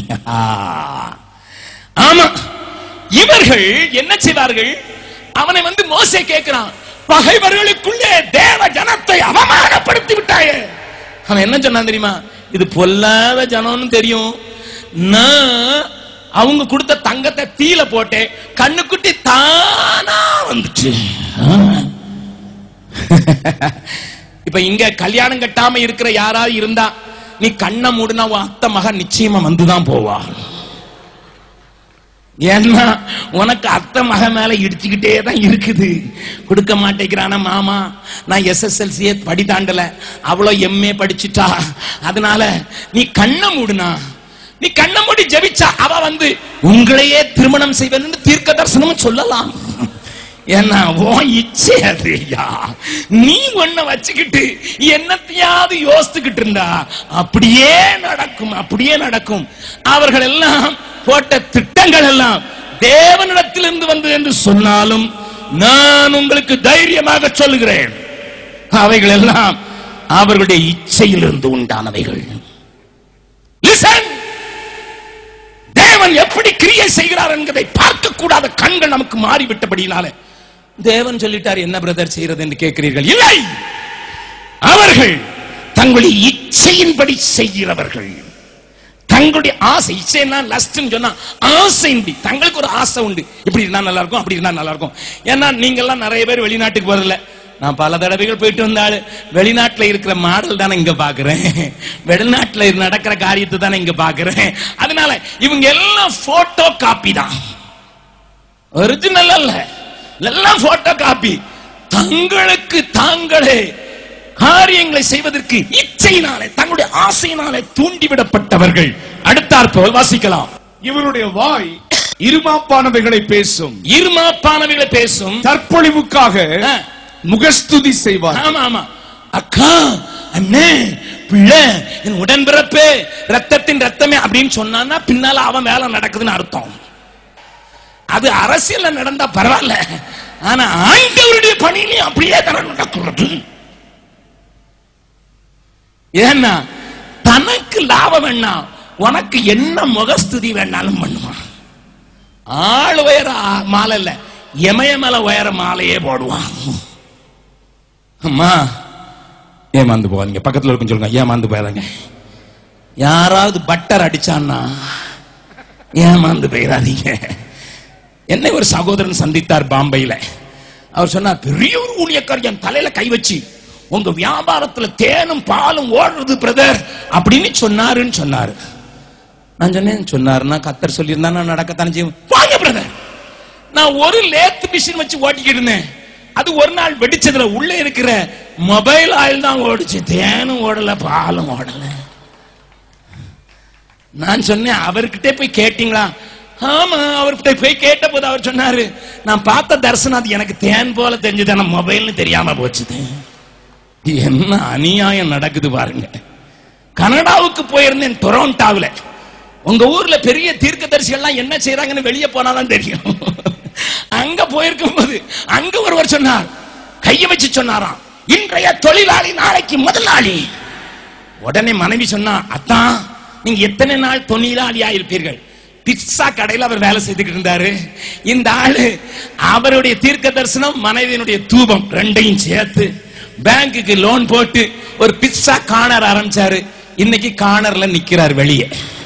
ஆமா இவர்கள் என்ன செய்வார்கள் அவனை வந்து மோசே கேட்கிறான் பகைவர்களுக்குள்ளே தேவ ஜனத்தை அவமானப்படுத்தி விட்டாயே அவன் என்ன சொன்னான் தெரியுமா இது பொல்லாத ஜனம்னு தெரியும் நான் அவங்க கொடுத்த தங்கத்தை தீல போட்டேன் கண்ணுக்குட்டி தானா வந்துச்சு இப்ப இங்க கல்யாணம் கட்டாம இருக்கிற யாராவது இருந்தா நீ கண்ணை மூடுனா உன் அத்தை மகன் நிச்சயமா வந்துதான் போவா ஏன்னா உனக்கு அத்தை மக மேல இடிச்சுக்கிட்டே தான் இருக்குது கொடுக்க மாட்டேங்கிறான மாமா நான் எஸ்எஸ்எல்சியே படி தாண்டல அவ்வளோ எம்ஏ படிச்சுட்டா அதனால நீ கண்ணை மூடுனா நீ கண்ணை மூடி ஜெபிச்சா அவ வந்து உங்களையே திருமணம் செய்வேன்னு தீர்க்க தரிசனம் சொல்லலாம் ஏன்னா உன் இச்சை அது ஐயா நீ ஒன்ன வச்சுக்கிட்டு என்னத்தையாவது யோசித்துக்கிட்டு இருந்தா அப்படியே நடக்கும் அப்படியே நடக்கும் அவர்கள் எல்லாம் போட்ட திட்டங்கள் எல்லாம் தேவனிடத்திலிருந்து வந்தது என்று சொன்னாலும் நான் உங்களுக்கு தைரியமாக சொல்லுகிறேன் அவைகள் எல்லாம் அவர்களுடைய இச்சையிலிருந்து உண்டானவைகள் Listen! தேவன் எப்படி கிரியை செய்கிறார் என்பதை பார்க்க கூடாத கண்கள் நமக்கு மாறிவிட்டபடினாலே தேவன் சொல்லிட்டார் என்ன பிரதர் செய்யறது என்று கேட்கிறீர்கள் இல்லை அவர்கள் தங்களுடைய இச்சையின்படி செய்கிறவர்கள் தங்களுடைய ஆசை இச்சைன்னா லஸ்ட்னு சொன்னா ஆசையின்படி தங்களுக்கு ஒரு ஆசை உண்டு இப்படி இருந்தா நல்லா இருக்கும் அப்படி இருந்தா நல்லா இருக்கும் ஏன்னா நீங்க எல்லாம் நிறைய பேர் வெளிநாட்டுக்கு போறதில்ல நான் பல தடவைகள் போயிட்டு வந்தாள் வெளிநாட்டுல இருக்கிற மாடல் தானே இங்க பாக்குறேன் வெளிநாட்டுல நடக்கிற காரியத்தை தானே இங்க பாக்குறேன் அதனால இவங்க எல்லாம் போட்டோ காப்பி தான் ஒரிஜினல் அல்ல எல்லாம் போட்டோ காப்பி தங்களுக்கு தாங்களே காரியங்களை செய்வதற்கு இச்சையினாலே தங்களுடைய ஆசையினாலே தூண்டிவிடப்பட்டவர்கள் அடுத்தாற் போல் வாசிக்கலாம் இவருடைய வாய் இருமாப்பானவைகளை பேசும் இருமாப்பானவைகளை பேசும் தற்பொழிவுக்காக ஆ. முகஸ்துதி செய்வார் ஆமா ஆமா அக்கா அண்ணே பிள்ளை என் உடன்பிறப்பே ரத்தத்தின் ரத்தமே அப்படின்னு சொன்னான்னா பின்னால அவன் வேலை நடக்குதுன்னு அர்த்தம் அது அரசியல்ல நடந்தா பரவாயில்ல ஆனா ஆண்டவருடைய பணியிலையும் அப்படியே தானே நடக்கிறது ஏன்னா தனக்கு லாபம் வேணா உனக்கு என்ன முகஸ்துதி வேணாலும் பண்ணுவான் ஆள் உயர ஆ- மாலை இல்ல எமய மேல உயர மாலையே போடுவான் அம்மா ஏமாந்து போவாதீங்க பக்கத்துல இருக்கும் சொல்லுங்க ஏமாந்து போயாதீங்க யாராவது பட்டர் அடிச்சான்னா ஏமாந்து போயிடாதீங்க என்னை ஒரு சகோதரன் சந்தித்தார் பாம்பையில அவர் சொன்னார் பெரிய ஒரு ஊழியக்கார் என் தலையில கை வச்சு உங்க வியாபாரத்துல தேனும் பாலும் ஓடுறது பிரதர் அப்படின்னு சொன்னாருன்னு சொன்னாரு நான் சொன்னேன் சொன்னாருன்னா கத்தர் சொல்லியிருந்தா நான் நடக்கத்தானே செய்வேன் வாங்க பிரதர் நான் ஒரு லேத் மிஷின் வச்சு ஓட்டிக்கிட்டு இருந்தேன் அது ஒரு நாள் வெடிச்சதுல உள்ள இருக்கிற மொபைல் ஆயில் தான் ஓடுச்சு தேனும் ஓடல பாலும் ஓடல நான் சொன்னேன் அவர்கிட்ட போய் கேட்டீங்களா ஆமா அவர்கிட்ட போய் கேட்ட போது அவர் சொன்னாரு நான் பார்த்த தரிசனம் அது எனக்கு தேன் போல தெரிஞ்சது ஆனா மொபைல்னு தெரியாம போச்சுது என்ன அநியாயம் நடக்குது பாருங்க கனடாவுக்கு போயிருந்தேன் டொரண்டோவில் உங்க ஊர்ல பெரிய தீர்க்கதரிசிகள்லாம் என்ன செய்யறாங்கன்னு வெளியே போனாதான் தெரியும் அங்க போயிருக்கும் போது அங்க ஒருவர் சொன்னார் கைய வச்சு சொன்னாராம் இன்றைய தொழிலாளி நாளைக்கு முதலாளி உடனே மனைவி சொன்னா அத்தான் நீங்க எத்தனை நாள் தொழிலாளியா இருப்பீர்கள் பிட்சா கடையில் அவர் வேலை செய்துக்கிட்டு இருந்தாரு இந்த ஆளு அவருடைய தீர்க்க தரிசனம் மனைவியினுடைய தூபம் ரெண்டையும் சேர்த்து பேங்குக்கு லோன் போட்டு ஒரு பிட்சா கார்னர் ஆரம்பிச்சாரு இன்னைக்கு கார்னர்ல நிக்கிறார் வெளியே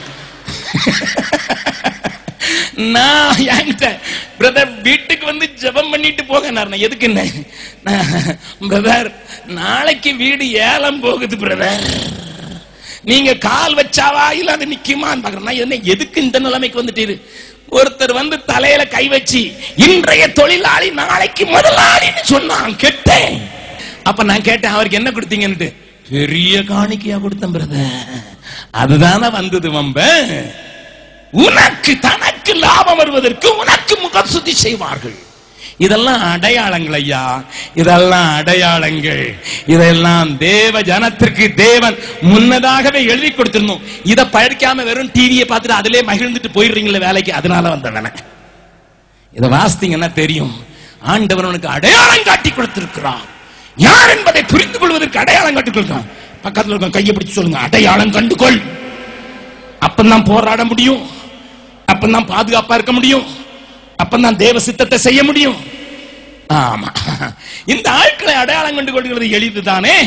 நான் என்கிட்ட பிரதர் வீட்டுக்கு வந்து ஜெபம் பண்ணிட்டு போக நான் எதுக்குன்னு பிரதர் நாளைக்கு வீடு ஏலம் போகுது பிரதர் நீங்க கால் வச்சாவா இல்ல அது நிக்குமான்னு பாக்குறேன் நான் என்ன எதுக்கு இந்த நிலைமைக்கு வந்துட்டீரு ஒருத்தர் வந்து தலையில கை வச்சு இன்றைய தொழிலாளி நாளைக்கு முதலாளின்னு சொன்னான் கேட்டேன் அப்ப நான் கேட்டேன் அவருக்கு என்ன கொடுத்தீங்கன்னுட்டு பெரிய காணிக்கையா கொடுத்தேன் பிரதர் அதுதானே வந்தது வம்ப உனக்கு தனக்கு லாபம் வருவதற்கு உனக்கு முகசுத்தி செய்வார்கள் இதெல்லாம் அடையாளங்கள் ஐயா இதெல்லாம் அடையாளங்கள் இதெல்லாம் தேவ ஜனத்திற்கு தேவன் முன்னதாகவே எழுதி கொடுத்திருந்தோம் இதை படிக்காம வெறும் டிவியை பார்த்துட்டு அதிலே மகிழ்ந்துட்டு போயிடுறீங்களே வேலைக்கு அதனால வந்தவன இதை வாசித்தீங்கன்னா தெரியும் ஆண்டவர் உனக்கு அடையாளம் காட்டி கொடுத்திருக்கிறார் யார் என்பதை புரிந்து கொள்வதற்கு அடையாளம் காட்டி கொடுக்கிறான் பக்கத்துல இருக்க கையை பிடிச்சு சொல்லுங்க அடையாளம் கண்டுகொள் அப்பந்தான் போராட முடியும் அப்பந்தான் பாதுகாப்பா இருக்க முடியும் அப்பந்தான் தேவ சித்தத்தை செய்ய முடியும் ஆமா இந்த ஆட்களை அடையாளம் கண்டு கொள்கிறது எளிதுதானே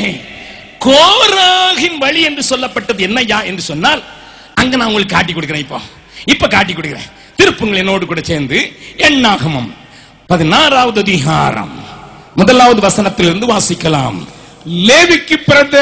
கோராகின் வழி என்று சொல்லப்பட்டது என்னையா என்று சொன்னால் அங்க நான் உங்களுக்கு காட்டி கொடுக்கிறேன் இப்போ இப்ப காட்டி கொடுக்கிறேன் திருப்புங்கள் என்னோடு கூட சேர்ந்து எண்ணாகமம் பதினாறாவது அதிகாரம் முதலாவது வசனத்திலிருந்து வாசிக்கலாம் லேவிக்கு பிறந்த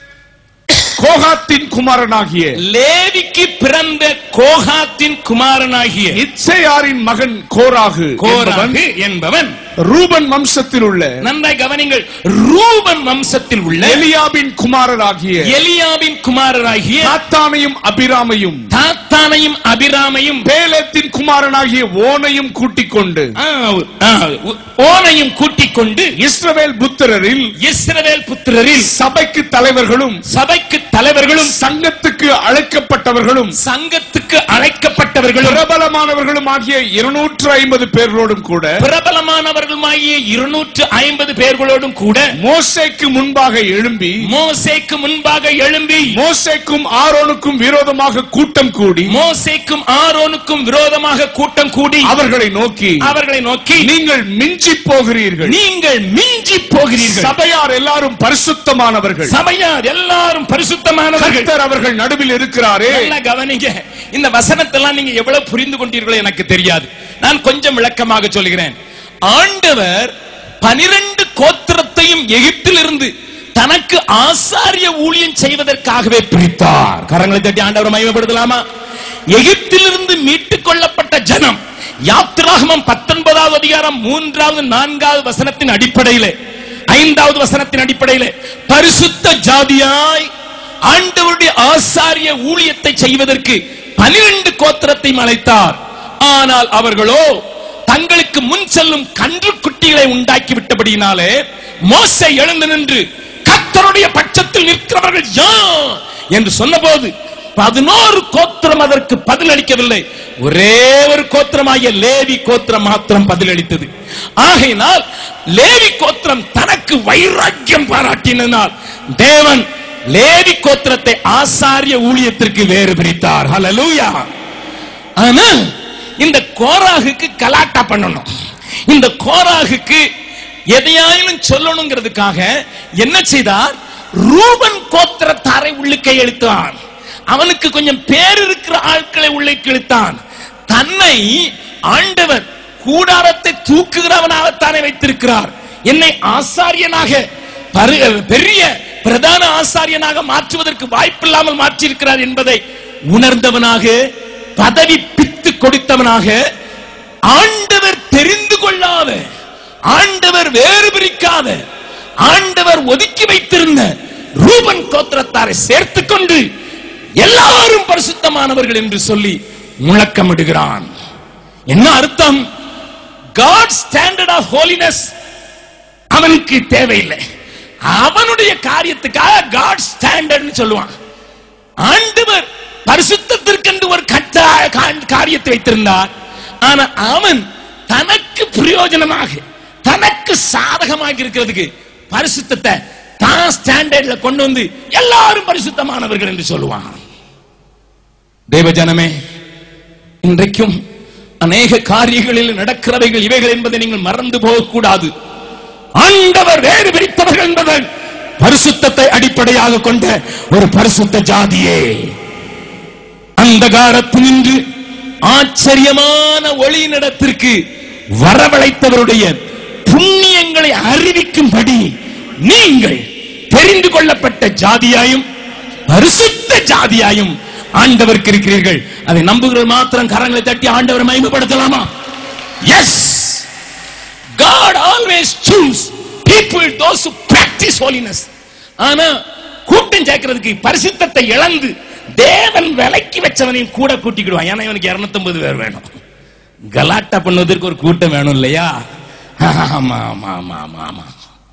கோகாத்தின் குமாரனாகிய லேவிக்கு பிறந்த கோகாத்தின் குமாரனாகிய இச்சையாரின் மகன் கோராகு என்பவன் கோராகு என்பவன் ரூபன் வம்சத்தில் உள்ள நன்றாய் கவனிங்கள் ரூபன் வம்சத்தில் உள்ள எலியாபின் குமாரராகிய எலியாவின் குமாரராகிய தாத்தானையும் அபிராமையும் தாத்தானையும் அபிராமையும் பேலத்தின் குமாரனாகிய ஓனையும் கூட்டிக் கொண்டு ஆ, ஆ, ஓனையும் கூட்டிக் கொண்டு இஸ்ரவேல் புத்திரரில் இஸ்ரவேல் புத்திரரில் சபைக்கு தலைவர்களும் சபைக்கு தலைவர்களும் சங்கத்துக்கு அழைக்கப்பட்டவர்களும் சங்கத்துக்கு அழைக்கப்பட்டவர்களும் பிரபலமானவர்களும் ஆகிய இருநூற்று ஐம்பது பேர்களோடும் கூட பிரபலமானவர்களுமாகிய இருநூற்று ஐம்பது பேர்களோடும் கூட மோசேக்கு முன்பாக எழும்பி மோசேக்கு முன்பாக எழும்பி மோசேக்கும் ஆரோனுக்கும் விரோதமாக கூட்டம் கூடி மோசேக்கும் ஆரோனுக்கும் விரோதமாக கூட்டம் கூடி அவர்களை நோக்கி அவர்களை நோக்கி நீங்கள் மிஞ்சி போகிறீர்கள் நீங்கள் மிஞ்சி போகிறீர்கள் சபையார் எல்லாரும் பரிசுத்தமானவர்கள் சபையார் எல்லாரும் பரிசுத்தமானவர்கள் கர்த்தர் அவர்கள் நடுவில் இருக்கிறாரே நல்லா கவனிங்க இந்த வசனத்தெல்லாம் நீங்க எவ்வளவு புரிந்து கொண்டீர்களோ எனக்கு தெரியாது நான் கொஞ்சம் விளக்கமாக சொல்கிறேன் ஆண்டவர் பனிரெண்டு கோத்திரத்தையும் எகிப்திலிருந்து தனக்கு ஆசாரிய ஊழியம் செய்வதற்காகவே பிரித்தார் கரங்களை தட்டி ஆண்டவர் மகிமைப்படுத்தலாமா எகிப்திலிருந்து மீட்டுக் கொள்ளப்பட்ட ஜனம் யாத்திராகமம் பத்தொன்பதாவது அதிகாரம் மூன்றாவது நான்காவது வசனத்தின் அடிப்படையிலே ஐந்தாவது வசனத்தின் அடிப்படையிலே பரிசுத்த ஜாதியாய் ஆண்டவருடைய ஆசாரிய ஊழியத்தை செய்வதற்கு பனிரெண்டு கோத்திரத்தை அழைத்தார் ஆனால் அவர்களோ தங்களுக்கு முன் செல்லும் கன்று குட்டிகளை உண்டாக்கி விட்டபடியினாலே மோசை எழுந்து நின்று கர்த்தருடைய பட்சத்தில் நிற்கிறவர்கள் யார் என்று சொன்னபோது பதினோரு கோத்திரம் அதற்கு பதிலளிக்கவில்லை ஒரே ஒரு கோத்திரமாகிய லேவி கோத்திரம் மாத்திரம் பதிலளித்தது ஆகையினால் லேவி கோத்திரம் தனக்கு வைராக்கியம் பாராட்டினால் தேவன் லேவி கோத்திரத்தை ஆசாரிய ஊழியத்திற்கு வேறு பிரித்தார் ஹalleluya ஆனா இந்த கோராகுக்கு கலாட்டா பண்ணணும் இந்த கோராகுக்கு எதையாயிலும் சொல்லணுங்கிறதுக்காக என்ன செய்தார் ரூபன் கோத்திரத்தாரை உள்ளுக்கை இழுத்தான் அவனுக்கு கொஞ்சம் பேர் இருக்கிற ஆட்களை உள்ளுக்கு இழுத்தான் தன்னை ஆண்டவர் கூடாரத்தை தூக்குகிறவனாகத்தானே வைத்திருக்கிறார் என்னை ஆசாரியனாக பரு- பெரிய பிரதான ஆசாரியனாக மாற்றுவதற்கு வாய்ப்பில்லாமல் மாற்றியிருக்கிறார் என்பதை உணர்ந்தவனாக பதவி பித்து கொடுத்தவனாக ஆண்டவர் தெரிந்து கொள்ளாத ஆண்டவர் வேறு பிரிக்காத ஆண்டவர் ஒதுக்கி வைத்திருந்த ரூபன் கோத்திரத்தாரை சேர்த்துக் கொண்டு எல்லாரும் பரிசுத்தமானவர்கள் என்று சொல்லி முழக்கமிடுகிறான் என்ன அர்த்தம் காட் ஸ்டாண்டர்ட் ஆஃப் ஹோலினஸ் அவனுக்கு தேவையில்லை அவனுடைய காரியத்துக்காக காட் ஸ்டாண்டர்ட்னு சொல்லுவான் ஆண்டவர் பரிசுத்தத்திற்கென்று ஒரு கட்டாய கா- காரியத்தை வைத்திருந்தார் ஆனா அவன் தனக்கு பிரயோஜனமாக தனக்கு சாதகமாக இருக்கிறதுக்கு பரிசுத்தத்தை தான் ஸ்டாண்டர்ட்ல கொண்டு வந்து எல்லாரும் பரிசுத்தமானவர்கள் என்று சொல்லுவான் தேவஜனமே இன்றைக்கும் அநேக காரியங்களில் நடக்கிறவைகள் இவைகள் என்பதை நீங்கள் மறந்து போகக்கூடாது ஆண்டவர் வேறு பிரித்தவர்கள் என்பதை பரிசுத்தத்தை அடிப்படையாக கொண்ட ஒரு பரிசுத்த ஜாதியே அந்தகாரத்தினின்று ஆச்சரியமான ஒளியினிடத்திற்கு வரவழைத்தவருடைய புண்ணியங்களை அறிவிக்கும்படி நீங்கள் தெரிந்து கொள்ளப்பட்ட ஜாதியாயும் பரிசுத்த ஜாதியாயும் ஆண்டவருக்கு இருக்கிறீர்கள் அதை நம்புகிறவர் மாத்திரம் கரங்களை தட்டி ஆண்டவரை மகிமைப்படுத்தலாமா yes God always choose people those who practice holiness ஆனா கூட்டம் சேர்க்கிறதுக்கு பரிசுத்தத்தை இழந்து தேவன் விலைக்கு வச்சவனையும் கூட கூட்டிக்கிடுவான் ஏன்னா இவனுக்கு 250 பேர் வேணும் கலாட்டா பண்ணுவதற்கு ஒரு கூட்டம் வேணும் இல்லையா ஆமா ஆமா ஆமா ஆமா ஆமா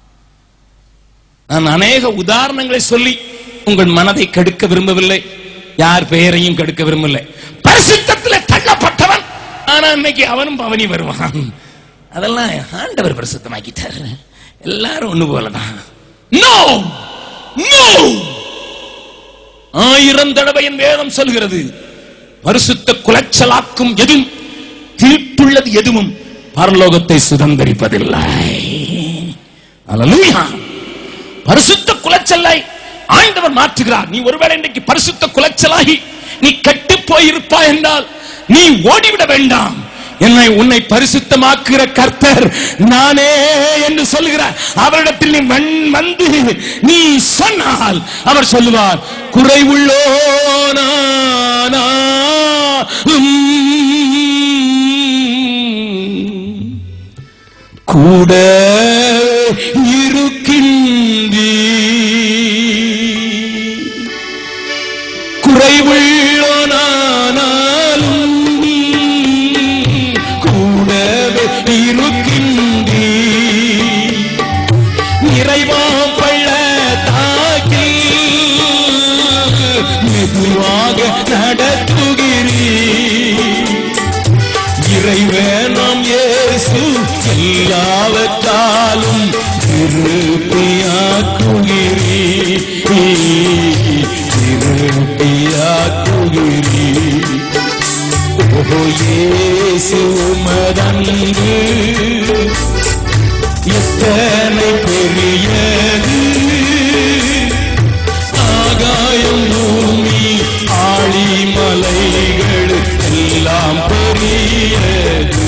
நான் அநேக உதாரணங்களை சொல்லி உங்கள் மனதை கெடுக்க விரும்பவில்லை யார் பெயரையும் கெடுக்க விரும்பவில்லை பரிசுத்தத்தில் தள்ளப்பட்டவன் ஆனா இன்னைக்கு அவனும் பவனி வருவான் அதெல்லாம் ஆண்டவர் பரிசுத்தமாக்கிட்டார் எல்லாரும் ஒண்ணு போலதான் நோ நோ ஆயிரம் தடவை என் வேதம் சொல்கிறது பரிசுத்த குலைச்சலாக்கும் எதுவும் தீட்டுள்ளது எதுவும் பரலோகத்தை சுதந்திரிப்பதில்லை அல்லேலூயா பரிசுத்த குலைச்சலை ஆண்டவர் மாற்றுகிறார் நீ ஒருவேளை இன்றைக்கு பரிசுத்த குலைச்சலாகி நீ கெட்டு போயிருப்பாய் என்றால் நீ ஓடிவிட வேண்டாம் என்னை உன்னை பரிசுத்தமாக்குகிற கர்த்தர் நானே என்று சொல்லுகிறார் அவரிடத்தில் நீ வந் வந்து நீ சொன்னால் அவர் சொல்லுவார் குறைவுள்ளோ கூட இருக்கின்றீ குறைவுள்ளோனானாலும் கூடவே இருக்கின்றீ நிறைவாம் பள்ளத்தாக்கில் மெதுவாக நடத்துகிறீ இறைவனம் இயேசு எல்லாவற்றாலும் திருப்பியாக்குகிறீ திருப்பியாக்குகிறீ ஓ இயேசு மதந்து எத்தனை பெரியது ஆகாயம் பூமி ஆழிமலைகள் எல்லாம் பெரியது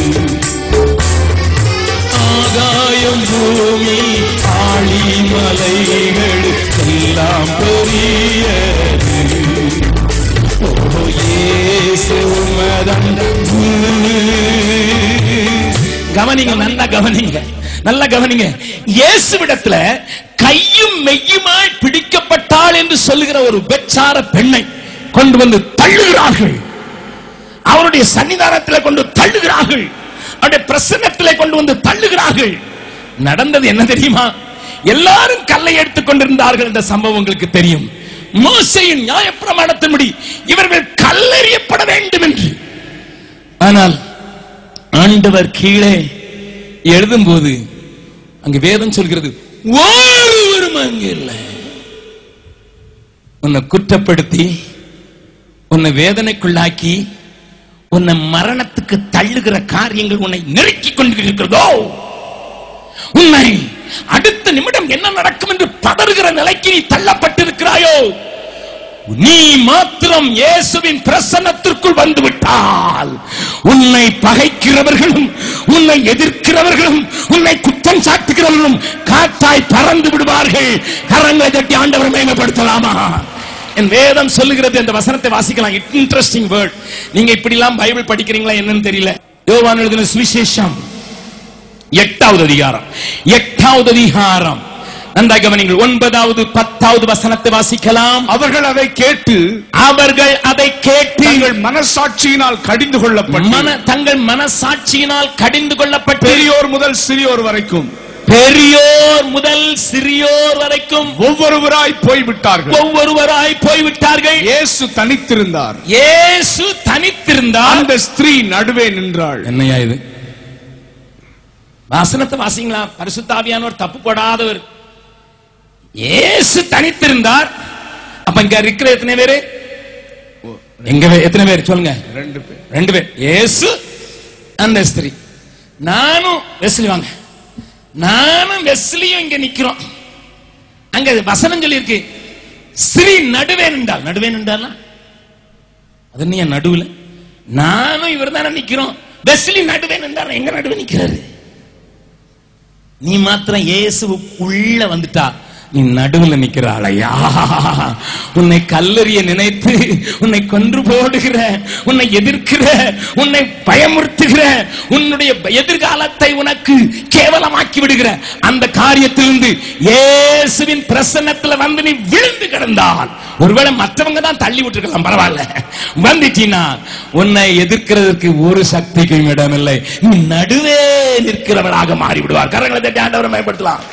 ஆகாயம் பூமி ஆழிமலைகள் எல்லாம் பெரியது ஓ இயேசு கவனிங்க நல்லா கவனிங்க நல்லா கவனிங்க இயேசுவிடத்துல கையும் மெய்யுமாய் பிடிக்கப்பட்டாள் என்று சொல்லுகிற ஒரு பெச்சார பெண்ணை கொண்டு வந்து தள்ளுகிறார்கள் அவருடைய சன்னிதானத்தில் கொண்டு தள்ளுகிறார்கள் அவருடைய பிரசன்னத்திலே கொண்டு வந்து தள்ளுகிறார்கள் நடந்தது என்ன தெரியுமா எல்லாரும் கல்லை எடுத்துக் கொண்டிருந்தார்கள் என்ற சம்பவம் உங்களுக்கு தெரியும் மோசையின் நியாயப்பிரமாணத்தின்படி இவர்கள் கல்லெறியப்பட வேண்டும் என்று ஆனால் ஆண்டவர் கீழே எழுதும்போது அங்கு வேதம் சொல்கிறது ஒருவரும் அங்கு இல்லை உன்னை குற்றப்படுத்தி உன்னை வேதனைக்குள்ளாக்கி உன்னை மரணத்துக்கு தள்ளுகிற காரியங்கள் உன்னை நெருக்கிக் கொண்டிருக்கிறதோ உன்னை அடுத்த நிமிடம் என்ன நடக்கும் என்று பதறுகிற நிலைக்கு நீ தள்ளப்பட்டிருக்கிறாயோ நீ மாத்திரம் இயேசுவின் பிரசன்னத்திற்குள் வந்து விட்டால் உன்னை பகைக்கிறவர்களும் உன்னை எதிர்க்கிறவர்களும் உன்னை குற்றம் சாட்டுகிறவர்களும் காற்றாய் பறந்து விடுவார்கள் கரங்களை தட்டி ஆண்டவர் மேம்படுத்தலாமா என் வேதம் சொல்லுகிறது இந்த வசனத்தை வாசிக்கலாம் இன்ட்ரெஸ்டிங் வேர்ட் நீங்க இப்படி எல்லாம் பைபிள் படிக்கிறீங்களா என்னன்னு தெரியல யோவான் எழுதின சுவிசேஷம் எட்டாவது அதிகாரம் எட்டாவது அதிகாரம் நன்றாக கவனிங்கள் ஒன்பதாவது பத்தாவது வசனத்தை வாசிக்கலாம் அவர்கள் அதை கேட்டு அவர்கள் அதை கேட்டு தங்கள் மனசாட்சியினால் கடிந்து கொள்ளப்பட்டு மன தங்கள் மனசாட்சியினால் கடிந்து கொள்ளப்பட்டு பெரியோர் முதல் சிறியோர் வரைக்கும் பெரியோர் முதல் சிறியோர் வரைக்கும் ஒவ்வொருவராய் போய்விட்டார்கள் ஒவ்வொருவராய் போய்விட்டார்கள் இயேசு தனித்திருந்தார் இயேசு தனித்திருந்தார் அந்த ஸ்திரீ நடுவே நின்றாள் என்னையா இது வாசனத்தை வாசிங்களா பரிசுத்தாவியானவர் தப்பு போடாதவர் இயேசு தனித்திருந்தார் அப்ப இங்க இருக்கிற எத்தனை பேரு எங்க வே- எத்தனை பேர் சொல்லுங்க ரெண்டு பேர் ரெண்டு பேர் இயேசு அந்த ஸ்திரீ நானும் வெஸ்லி வாங்க நானும் வெஸ்லியும் இங்க நிக்கிறோம் அங்க வசனம் சொல்லி இருக்கு ஸ்ரீ நடுவே நின்றால் நடுவே நின்றால் அது நீ நடுவுல நானும் இவர் தானே நிக்கிறோம் வெஸ்லி நடுவே நின்றார் எங்க நடுவே நிக்கிறாரு நீ மாத்திரம் இயேசு உள்ள வந்துட்டா நீ நடுவுல நிக்கிறாளையா உன்னை கல்லறிய நினைத்து உன்னை கொன்று போடுகிற உன்னை எதிர்க்கிற உன்னை பயமுறுத்துகிற உன்னுடைய எதிர்காலத்தை உனக்கு கேவலமாக்கி விடுகிற அந்த காரியத்திலிருந்து இயேசுவின் பிரசன்னத்துல வந்து நீ விழுந்து கிடந்தால் ஒருவேளை மற்றவங்க தான் தள்ளி விட்டுருக்கலாம் பரவாயில்ல வந்துட்டீனா உன்னை எதிர்க்கிறதுக்கு ஒரு சக்திக்கும் இடமில்லை நீ நடுவே நிற்கிறவளாக மாறி விடுவார் கரங்களை தட்டி ஆண்டவரை மேம்படுத்தலாம்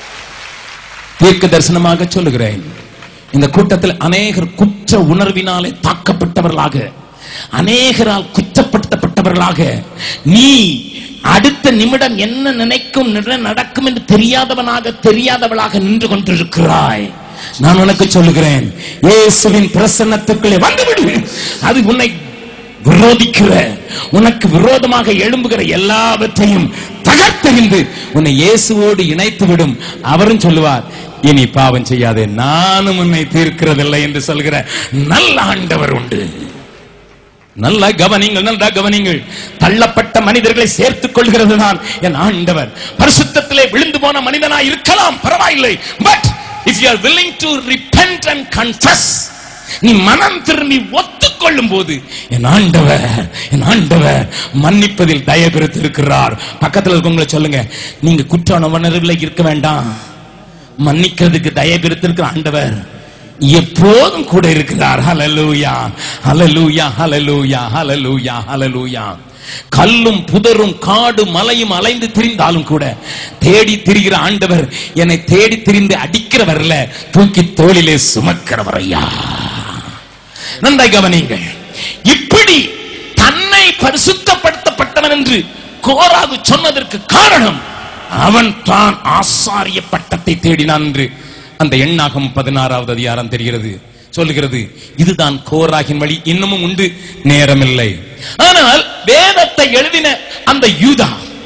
தீர்க்க தரிசனமாக சொல்லுகிறேன் இந்த கூட்டத்தில் அநேகர் குற்ற உணர்வினாலே தாக்கப்பட்டவர்களாக அநேகரால் குற்றப்படுத்தப்பட்டவர்களாக நீ அடுத்த நிமிடம் என்ன நினைக்கும் என்ன நடக்கும் என்று தெரியாதவனாக தெரியாதவளாக நின்று கொண்டிருக்கிறாய் நான் உனக்கு சொல்லுகிறேன் இயேசுவின் பிரசன்னத்துக்குள்ளே வந்துவிடு அது உன்னை விரோதிக்கிற உனக்கு விரோதமாக எழும்புகிற எல்லாவற்றையும் தகர்த்தெறிந்து உன்னை இயேசுவோடு இணைத்து விடும் அவரும் சொல்லுவார் இனி பாவம் செய்யாதே நானும் உன்னை தீர்க்கிறதில்லை என்று சொல்கிற நல்ல ஆண்டவர் உண்டு நல்ல கவனிங்கள் நல்ல கவனிங்கள் தள்ளப்பட்ட மனிதர்களை சேர்த்துக் கொள்கிறது தான் என் ஆண்டவர் பரிசுத்தத்திலே விழுந்து போன மனிதனாய் இருக்கலாம் பரவாயில்லை but if you are willing to repent and confess நீ மனம் திரும்பி ஒத்துக்கொள்ளும் போது என் ஆண்டவர் என் ஆண்டவர் மன்னிப்பதில் தயபிரித்து இருக்கிறார் பக்கத்துல இருக்கவங்களை சொல்லுங்க நீங்க குற்ற உணர்வுல இருக்க வேண்டாம் மன்னிக்கிறதுக்கு தயபிரித்து இருக்கிற ஆண்டவர் எப்போதும் கூட இருக்கிறார் ஹalleluya ஹalleluya ஹalleluya ஹalleluya ஹalleluya கல்லும் புதரும் காடு மலையும் அலைந்து திரிந்தாலும் கூட தேடி திரிகிற ஆண்டவர் என்னை தேடி திரிந்து அடிக்கிறவர்ல தூக்கி தோளிலே சுமக்கிறவர் ஐயா நன்றாய் கவனிங்கள் இப்படி தன்னை பரிசுத்தப்படுத்தப்பட்டவன் என்று கோராகு சொன்னதற்கு காரணம் அவன் தான் ஆசாரிய பட்டத்தை தேடினான் என்று அந்த எண்ணாகம் பதினாறாவது அதிகாரம் தெரிகிறது சொல்லுகிறது இதுதான் கோராகின் வழி இன்னமும் உண்டு நேரமில்லை ஆனால் வேதத்தை எழுதின அந்த யூதா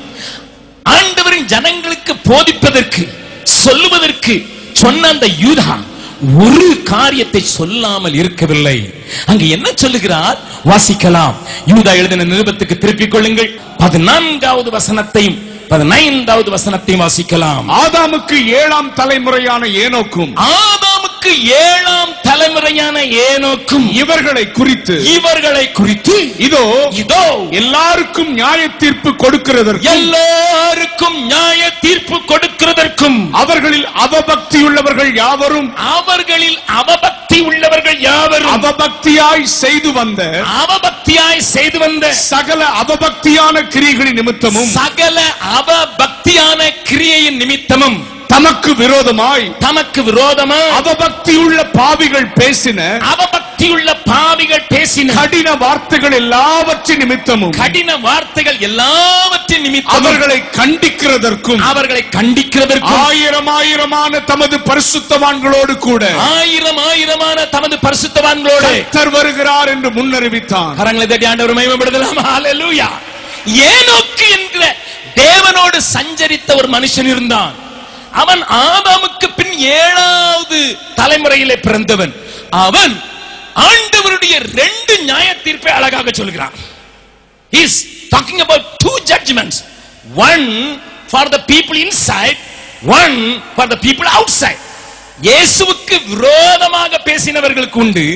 ஆண்டவரின் ஜனங்களுக்கு போதிப்பதற்கு சொல்லுவதற்கு சொன்ன அந்த யூதா ஒரு காரியத்தை சொல்லாமல் இருக்கவில்லை அங்கு என்ன சொல்லுகிறார் வாசிக்கலாம் யூதா எழுதின நிருபத்துக்கு திருப்பிக் கொள்ளுங்கள் பதினான்காவது வசனத்தையும் பதினைந்தாவது வசனத்தையும் வாசிக்கலாம் ஆதாமுக்கு ஏழாம் தலைமுறையான ஏனோக்கும் ஆதாமுக்கு ஏழாம் தலைமுறையான ஏனோக்கும் இவர்களை குறித்து இவர்களை குறித்து இதோ இதோ எல்லாருக்கும் நியாய தீர்ப்பு கொடுக்கிறதற்கு எல்லாருக்கும் நியாய தீர்ப்பு கொடுக்கிறதற்கும் அவர்களில் அவபக்தியுள்ளவர்கள் யாவரும் அவர்களில் அவபக்தி உள்ளவர்கள் யாவரும் அவபக்தியாய் செய்து வந்த அவபக்தியாய் செய்து வந்த சகல அவபக்தியான கிரியைகளின் நிமித்தமும் சகல அவபக்தியான கிரியையின் நிமித்தமும் தமக்கு விரோதமாய் தமக்கு விரோதமா அவபக்தியுள்ள பாவிகள் பேசின அவபக்தியுள்ள பாவிகள் பேசின கடின வார்த்தைகள் எல்லாவற்றின் நிமித்தமும் கடின வார்த்தைகள் எல்லாவற்றின் நிமித்தம் அவர்களை கண்டிக்கிறதற்கும் அவர்களை கண்டிக்கிறதற்கும் ஆயிரம் ஆயிரமான தமது பரிசுத்தவான்களோடு கூட ஆயிரம் ஆயிரமான தமது பரிசுத்தவான்களோடு கர்த்தர் வருகிறார் என்று முன்னறிவித்தான் கரங்களை தட்டி ஆண்டவர் மகிமைப்படுத்தலாம் ஹalleluya ஏனோக்கு என்கிற தேவனோடு சஞ்சரித்த ஒரு மனுஷன் இருந்தான் அவன் ஆதாமுக்கு பின் ஏழாவது தலைமுறையிலே பிறந்தவன் அவன் ஆண்டவருடைய ரெண்டு நியாய தீர்ப்பை அழகாக சொல்கிறான் is talking about two judgments one for the people inside one for the people அவுட் சைட் இயேசுவுக்கு விரோதமாக பேசினவர்களுக்கு உண்டு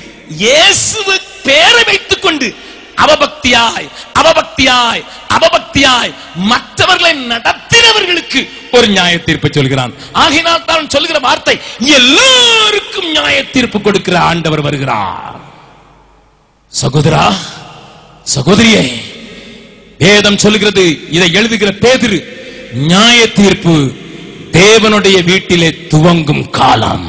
இயேசுவு பேரை வைத்துக் கொண்டு அவபக்தியாய் அவபக்தியாய் அவபக்தியாய் மற்றவர்களை நடத்தினவர்களுக்கு ஒரு நியாய தீர்ப்பு சொல்கிறான் ஆகினால் தான் சொல்லுகிற வார்த்தை எல்லாருக்கும் நியாய தீர்ப்பு கொடுக்கிற ஆண்டவர் வருகிறார் சகோதரா சகோதரியே வேதம் சொல்லுகிறது இதை எழுதுகிற பேதிரு நியாய தீர்ப்பு தேவனுடைய வீட்டிலே துவங்கும் காலம்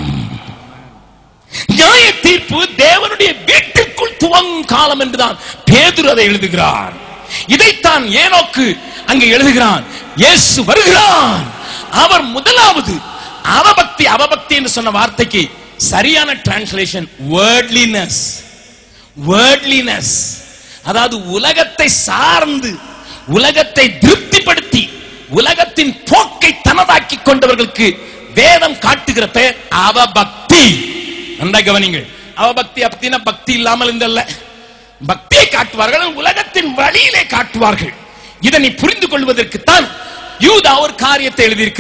நியாய தீர்ப்பு தேவனுடைய வீட்டிற்குள் துவங்கும் காலம் என்றுதான் பேதுரு அதை எழுதுகிறார் இதைத்தான் ஏனோக்கு அங்கே எழுதுகிறான் இயேசு வருகிறார் அவர் முதலாவது அவபக்தி அவபக்தி என்று சொன்ன வார்த்தைக்கு சரியான டிரான்ஸ்லேஷன் வேர்ட்லினஸ் வேர்ட்லினஸ் அதாவது உலகத்தை சார்ந்து உலகத்தை திருப்திப்படுத்தி உலகத்தின் போக்கை தனதாக்கி கொண்டவர்களுக்கு வேதம் காட்டுகிற பெயர் அவபக்தி நன்றா கவனிங்கள் அவபக்தி அப்படின்னா பக்தி இல்லாமல் இருந்தல்ல பக்தியை காட்டுவார்கள் உலகத்தின் வழியிலே காட்டுவார்கள் இதை நீ புரிந்து கொள்வதற்குத்தான் யூதா ஒரு காரியத்தை எழுதியிருக்கிறான்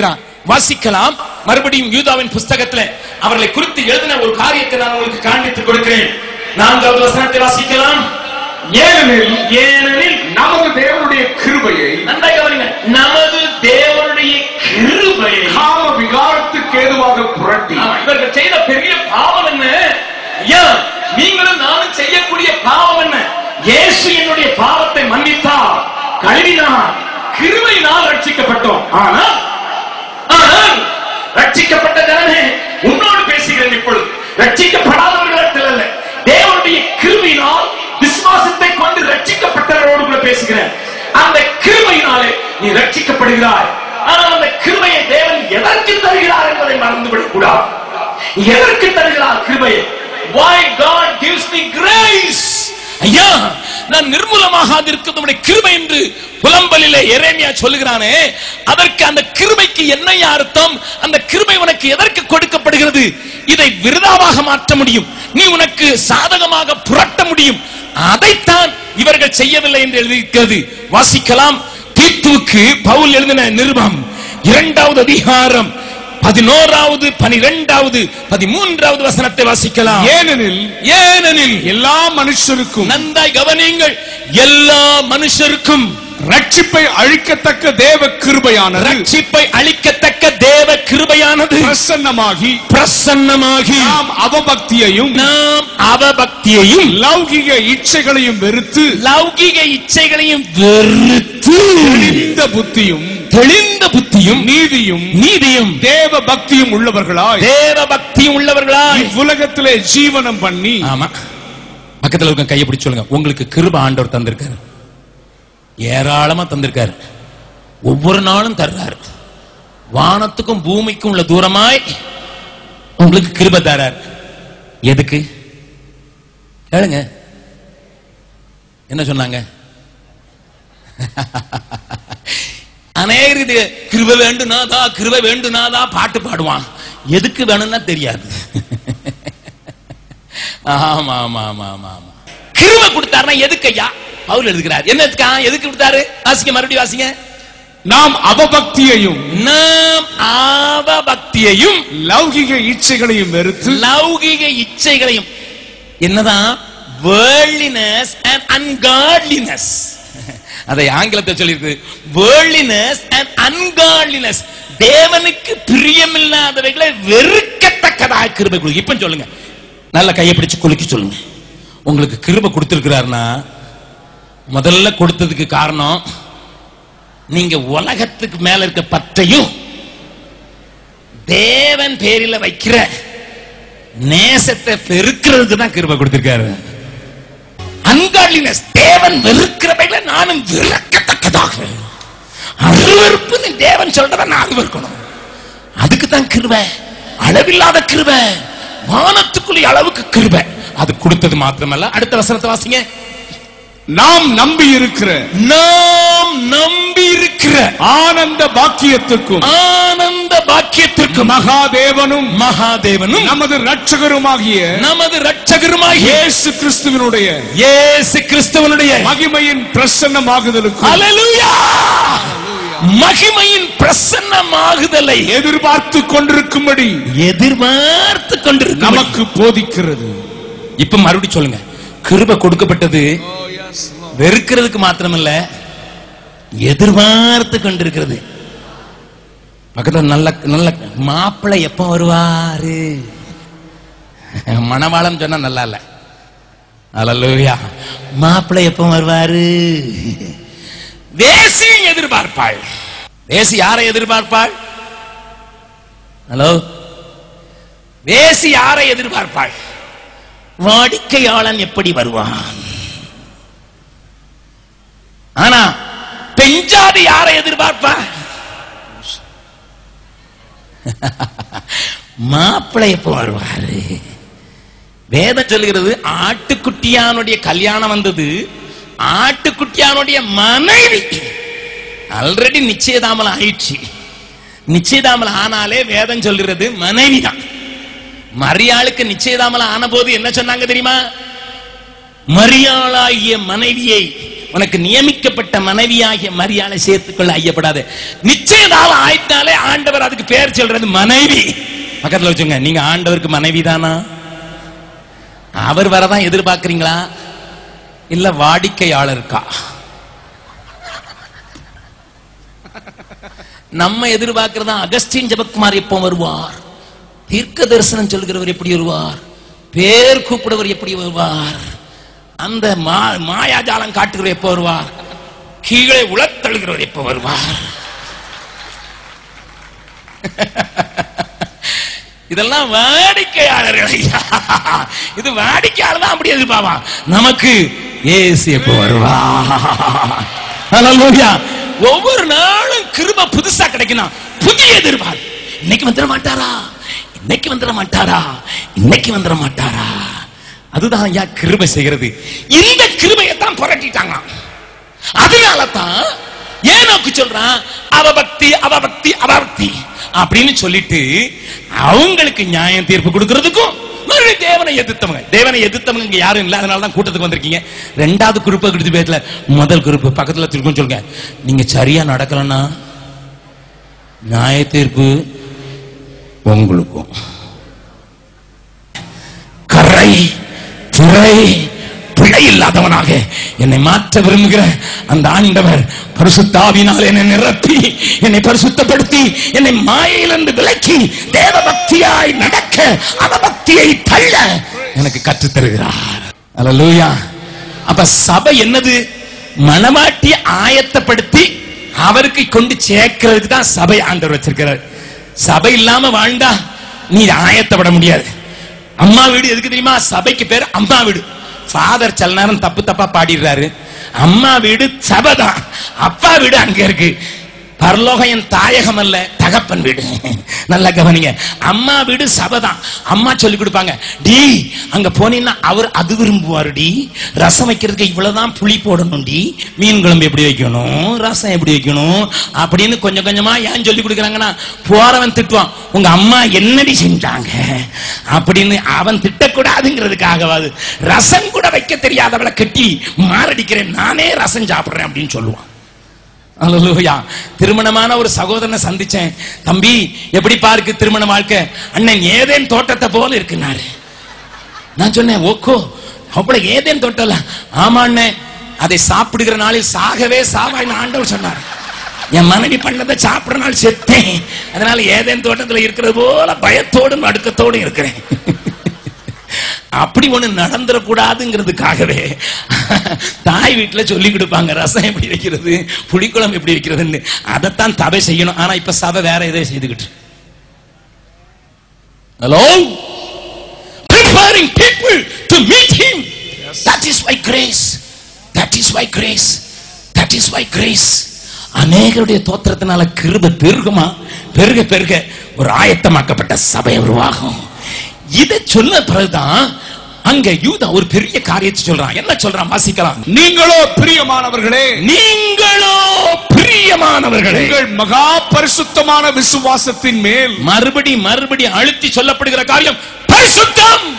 வாசிக்கலாம் மறுபடியும் யூதாவின் புஸ்தகத்துல அவர்களை குறித்து எழுதின ஒரு காரியத்தை நான் உங்களுக்கு காண்பித்துக் கொடுக்கிறேன் நான்காவது வசனத்தை வாசிக்கலாம் ஏனெனில் ஏனெனில் நமது தேவனுடைய கிருபையை நன்றாக கவனிங்க நமது தேவனுடைய கிருபையை காம விகாரத்துக்கு ஏதுவாக புரட்டி ஆமா, இவர்கள் செய்த பெரிய பாவம் என்ன ஐயா நீங்களும் நானும் செய்யக்கூடிய பாவம் என்ன இயேசு என்னுடைய பாவத்தை மன்னித்தார் கழுவினார் கிருபையினால் ரட்சிக்கப்பட்டோம் ஆனால் ஆனால் ரட்சிக்கப்பட்ட ஜனமே உன்னோடு பேசுகிறேன் இப்பொழுது ரட்சிக்கப்படாதவர்களிடத்தில் அல்ல தேவனுடைய கிருபையினால் விசுவாசத்தை கொண்டு ரட்சிக்கப்பட்டவரோடு கூட பேசுகிறேன் அந்த கிருபையினாலே நீ ரட்சிக்கப்படுகிறாய் ஆனால் அந்த கிருபையை தேவன் எதற்கு தருகிறார் என்பதை மறந்துவிடக் கூடாது எதற்கு தருகிறார் கிருபையை why god gives me grace ஐயா நான் நிர்மூலமாக இருக்கிறது கிருபை என்று புலம்பலிலே எரேமியா சொல்லுகிறானே அதற்கு அந்த கிருபைக்கு என்ன அர்த்தம் அந்த கிருபை உனக்கு எதற்கு கொடுக்கப்படுகிறது இதை விருதாவாக மாற்ற முடியும் நீ உனக்கு சாதகமாக புரட்ட முடியும் அதைத்தான் இவர்கள் செய்யவில்லை என்று எழுதியிருக்கிறது வாசிக்கலாம் தீத்துவுக்கு பவுல் எழுதின நிருபம் இரண்டாவது அதிகாரம் பதினோராவது பனிரெண்டாவது பதிமூன்றாவது வசனத்தை வாசிக்கலாம் ஏனெனில் ஏனெனில் எல்லா மனுஷருக்கும் நன்றாய் கவனியுங்கள் எல்லா மனுஷருக்கும் ரட்சிப்பை அழிக்கத்தக்க தேவ கிருபையானது ரட்சிப்பை அளிக்கத்தக்க தேவ கிருபையானது பிரசன்னமாகி பிரசன்னமாகி நாம் அவபக்தியையும் நாம் அவபக்தியையும் லௌகிக இச்சைகளையும் வெறுத்து லௌகிக இச்சைகளையும் வெறுத்து இந்த புத்தியும் தெளிந்த புத்தியும் நீதியும் நீதியும் தேவ பக்தியும் உள்ளவர்களாய் தேவ பக்தியும் உள்ளவர்களாய் இவ்வுலகத்திலே ஜீவனம் பண்ணி ஆமா பக்கத்துல இருக்க கையை பிடிச்சு சொல்லுங்க உங்களுக்கு கிருப ஆண்டவர் தந்திருக்காரு ஏராளமா தந்திருக்காரு ஒவ்வொரு நாளும் தர்றாரு வானத்துக்கும் பூமிக்கும் உள்ள தூரமாய் உங்களுக்கு கிருப தரார் எதுக்கு கேளுங்க என்ன சொன்னாங்க அநேகர் இது கிருப வேண்டுனாதா கிருப வேண்டுனாதா பாட்டு பாடுவான் எதுக்கு வேணும்னா தெரியாது ஆமா ஆமா ஆமா ஆமா ஆமா கிருப கொடுத்தாருன்னா எதுக்கு ஐயா பவுல் எழுதுகிறார் என்னதுக்கா எதுக்கு கொடுத்தாரு வாசிங்க மறுபடியும் வாசிங்க நாம் அவபக்தியையும் நாம் ஆவ பக்தியையும் லௌகிக இச்சைகளையும் வெறுத்து லௌகிக இச்சைகளையும் என்னதான் வேர்லினஸ் அண்ட் அன்காட்லினஸ் அதை ஆங்கிலத்தில் சொல்லியிருக்கு வேர்லினஸ் அண்ட் அன்காட்லினஸ் தேவனுக்கு பிரியமில்லாதவைகளை வெறுக்கத்தக்கதாக கிருபை கொடு இப்ப சொல்லுங்க நல்ல கையை பிடிச்சு குலுக்கி சொல்லுங்க உங்களுக்கு கிருபை கொடுத்திருக்கிறாருன்னா முதல்ல கொடுத்ததுக்கு காரணம் நீங்க உலகத்துக்கு மேல இருக்க பற்றையும் தேவன் பேரில வைக்கிற நேசத்தை பெருக்கிறதுக்கு தான் கிருபை கொடுத்திருக்காரு அன்காட்லினஸ் தேவன் வெறுக்கிறவைகளை நானும் வெறுக்கத்தக்கதாக அருவருப்புன்னு தேவன் சொல்றத நான் அருவருக்கணும் அதுக்கு தான் கிருபை அளவில்லாத கிருபை வானத்துக்குள்ளே அளவுக்கு கிருபை அது கொடுத்தது மாத்திரமல்ல அடுத்த வசனத்தை வாசிங்க நாம் நம்பி இருக்கிற நாம் நம்பி இருக்கிற ஆனந்த பாக்கியத்துக்கும் ஆனந்த பாக்கியத்திற்கு மகாதேவனும் மகாதேவனும் நமது ரட்சகருமாகிய நமது ரட்சகருமாகிய இயேசு கிறிஸ்துவினுடைய இயேசு கிறிஸ்துவனுடைய மகிமையின் பிரசன்னமாகுதலுக்கும் ஹalleluya மகிமையின் பிரசன்னமாகுதலை எதிர்பார்த்து கொண்டிருக்கும்படி எதிர்பார்த்து கொண்டிருக்கும் நமக்கு போதிக்கிறது இப்ப மறுபடியும் சொல்லுங்க கிருபை கொடுக்கப்பட்டது வெறுக்கிறதுக்கு மாத்திரமல்ல எதிர்பார்த்து கொண்டிருக்கிறது பக்கத்துல நல்ல நல்ல மாப்பிள்ளை எப்ப வருவாரு மணவாளன் சொன்னா நல்லா இல்ல அல்லேலூயா மாப்பிள்ளை எப்ப வருவாரு வேசியும் எதிர்பார்ப்பாள் வேசி யாரை எதிர்பார்ப்பாள் ஹலோ வேசி யாரை எதிர்பார்ப்பாள் வாடிக்கையாளன் எப்படி வருவான் ஆனா பெஞ்சாதி யாரை எதிர்பார்ப்பா மாப்பிள்ளை எப்ப வருவாரு வேதம் சொல்லுகிறது ஆட்டுக்குட்டியானுடைய கல்யாணம் வந்தது ஆட்டுக்குட்டியானுடைய மனைவி ஆல்ரெடி நிச்சயதாமலம் ஆயிடுச்சு நிச்சயதாமலம் ஆனாலே வேதம் சொல்லுகிறது மனைவி தான் மரியாளுக்கு நிச்சயதாமலம் ஆன போது என்ன சொன்னாங்க தெரியுமா மரியாளாகிய மனைவியை உனக்கு நியமிக்கப்பட்ட மனைவியாகிய மரியாதை சேர்த்துக்கொள்ள ஐயப்படாது நிச்சயதாரம் ஆயிட்டாலே ஆண்டவர் அதுக்கு பேர் சொல்றது மனைவி பக்கத்துல வச்சுங்க நீங்க ஆண்டவருக்கு மனைவி தானா அவர் வரதான் எதிர்பார்க்கறீங்களா இல்ல வாடிக்கையாளருக்கா நம்ம எதிர்பார்க்கிறதா அகஸ்டின் ஜபக்குமார் எப்போ வருவார் தீர்க்க தரிசனம் சொல்கிறவர் எப்படி வருவார் பேர் கூப்பிடுவர் எப்படி வருவார் அந்த மா மாயாஜாலம் காட்டுகிறவர் எப்போ வருவார் கீழே உளத்தழுகிறவர் எப்போ வருவார் இதெல்லாம் வாடிக்கையாளர்கள் ஐயா. இது வாடிக்கையாளர் தான் அப்படி எதிர்பார்ப்பான் நமக்கு ஏசு எப்போ வருவா ஹalleluya. ஒவ்வொரு நாளும் கிருப புதுசா கிடைக்கணும் புதிய எதிர்பார்ப்பு இன்னைக்கு வந்துட மாட்டாரா இன்னைக்கு வந்துட மாட்டாரா இன்னைக்கு வந்துட மாட்டாரா அதுதான் ஐயா கிருபை செய்கிறது இந்த கிருபையை தான் புரட்டிட்டாங்க அதனால தான் ஏனோக்கு சொல்றான் அவபக்தி அவபக்தி அவபக்தி அப்படின்னு சொல்லிட்டு அவங்களுக்கு நியாயம் தீர்ப்பு கொடுக்கிறதுக்கும் மறுபடியும் தேவனை எதிர்த்தவங்க தேவனை எதிர்த்தவங்க இங்க யாரும் இல்ல அதனால தான் கூட்டத்துக்கு வந்திருக்கீங்க ரெண்டாவது குறிப்பை கொடுத்து பேசல முதல் குறிப்பு பக்கத்துல திருக்கும் சொல்லுங்க நீங்க சரியா நடக்கலன்னா நியாய தீர்ப்பு உங்களுக்கும் கரை துறை பிழை இல்லாதவனாக என்னை மாற்ற விரும்புகிற அந்த ஆண்டவர் பரிசுத்தாவினால் என்னை நிரப்பி என்னை பரிசுத்தப்படுத்தி என்னை மாயையிலிருந்து விலக்கி தேவ பக்தியாய் நடக்க அவபக்தியை தள்ள எனக்கு கற்றுத் தருகிறார் அல்லேலூயா அப்ப சபை என்னது மனமாட்டி ஆயத்தப்படுத்தி அவருக்கு கொண்டு சேர்க்கிறதுக்கு தான் சபை ஆண்டவர் வச்சிருக்கிறார் சபை இல்லாம வாழ்ந்தா நீ ஆயத்தப்பட முடியாது அம்மா வீடு எதுக்கு தெரியுமா சபைக்கு பேர் அம்மா வீடு ஃபாதர் சில நேரம் தப்பு தப்பா பாடிடுறாரு அம்மா வீடு சபைதான் அப்பா வீடு அங்க இருக்கு பரலோகம் என் தாயகம் அல்ல தகப்பன் வீடு நல்லா கவனிங்க அம்மா வீடு சபைதான் அம்மா சொல்லி கொடுப்பாங்க டி அங்க போனீங்கன்னா அவர் அது விரும்புவாரு டி ரசம் வைக்கிறதுக்கு இவ்வளவுதான் புளி போடணும் டி மீன் குழம்பு எப்படி வைக்கணும் ரசம் எப்படி வைக்கணும் அப்படின்னு கொஞ்சம் கொஞ்சமா ஏன் சொல்லி கொடுக்குறாங்கன்னா போறவன் திட்டுவான் உங்க அம்மா என்னடி செஞ்சாங்க அப்படின்னு அவன் திட்டக்கூடாதுங்கிறதுக்காகவாது ரசம் கூட வைக்க தெரியாதவளை கட்டி மாரடிக்கிறேன் நானே ரசம் சாப்பிடுறேன் அப்படின்னு சொல்லுவான் அல்லேலூயா திருமணமான ஒரு சகோதரனை சந்திச்சேன் தம்பி எப்படி பாருக்கு திருமண வாழ்க்கை அண்ணன் ஏதேன் தோட்டத்தை போல இருக்குனாரு நான் சொன்னேன் ஓக்கோ அவ்வளவு ஏதேன் தோட்டல ஆமா அண்ணன் அதை சாப்பிடுகிற நாளில் சாகவே சாவாய் ஆண்டவர் சொன்னார் என் மனைவி பண்ணதை சாப்பிடுற நாள் செத்தேன் அதனால ஏதேன் தோட்டத்துல இருக்கிறது போல பயத்தோடும் நடுக்கத்தோடும் இருக்கிறேன் அப்படி ஒண்ணு நடந்துடக்கூடாதுங்கிறதுக்காகவே தாய் வீட்டுல சொல்லி கொடுப்பாங்க ரசம் எப்படி வைக்கிறது புளிக்குழம்பு எப்படி வைக்கிறதுன்னு அதைத்தான் தபை செய்யணும் ஆனா இப்ப சபை வேற எதை செய்துகிட்டு hello preparing people to meet him that is why grace that is why grace that is why grace அநேகருடைய தோத்திரத்தினால கிருபை பெருகுமா பெருக பெருக ஒரு ஆயத்தமாக்கப்பட்ட சபை உருவாகும் இதை சொன்ன பிறகுதான் அங்க யூதா ஒரு பெரிய காரியத்தை சொல்றான் என்ன சொல்றான் வாசிக்கலாம் நீங்களோ பிரியமானவர்களே நீங்களோ பிரியமானவர்களே உங்கள் மகா பரிசுத்தமான விசுவாசத்தின் மேல் மறுபடி மறுபடி அழுத்தி சொல்லப்படுகிற காரியம் பரிசுத்தம்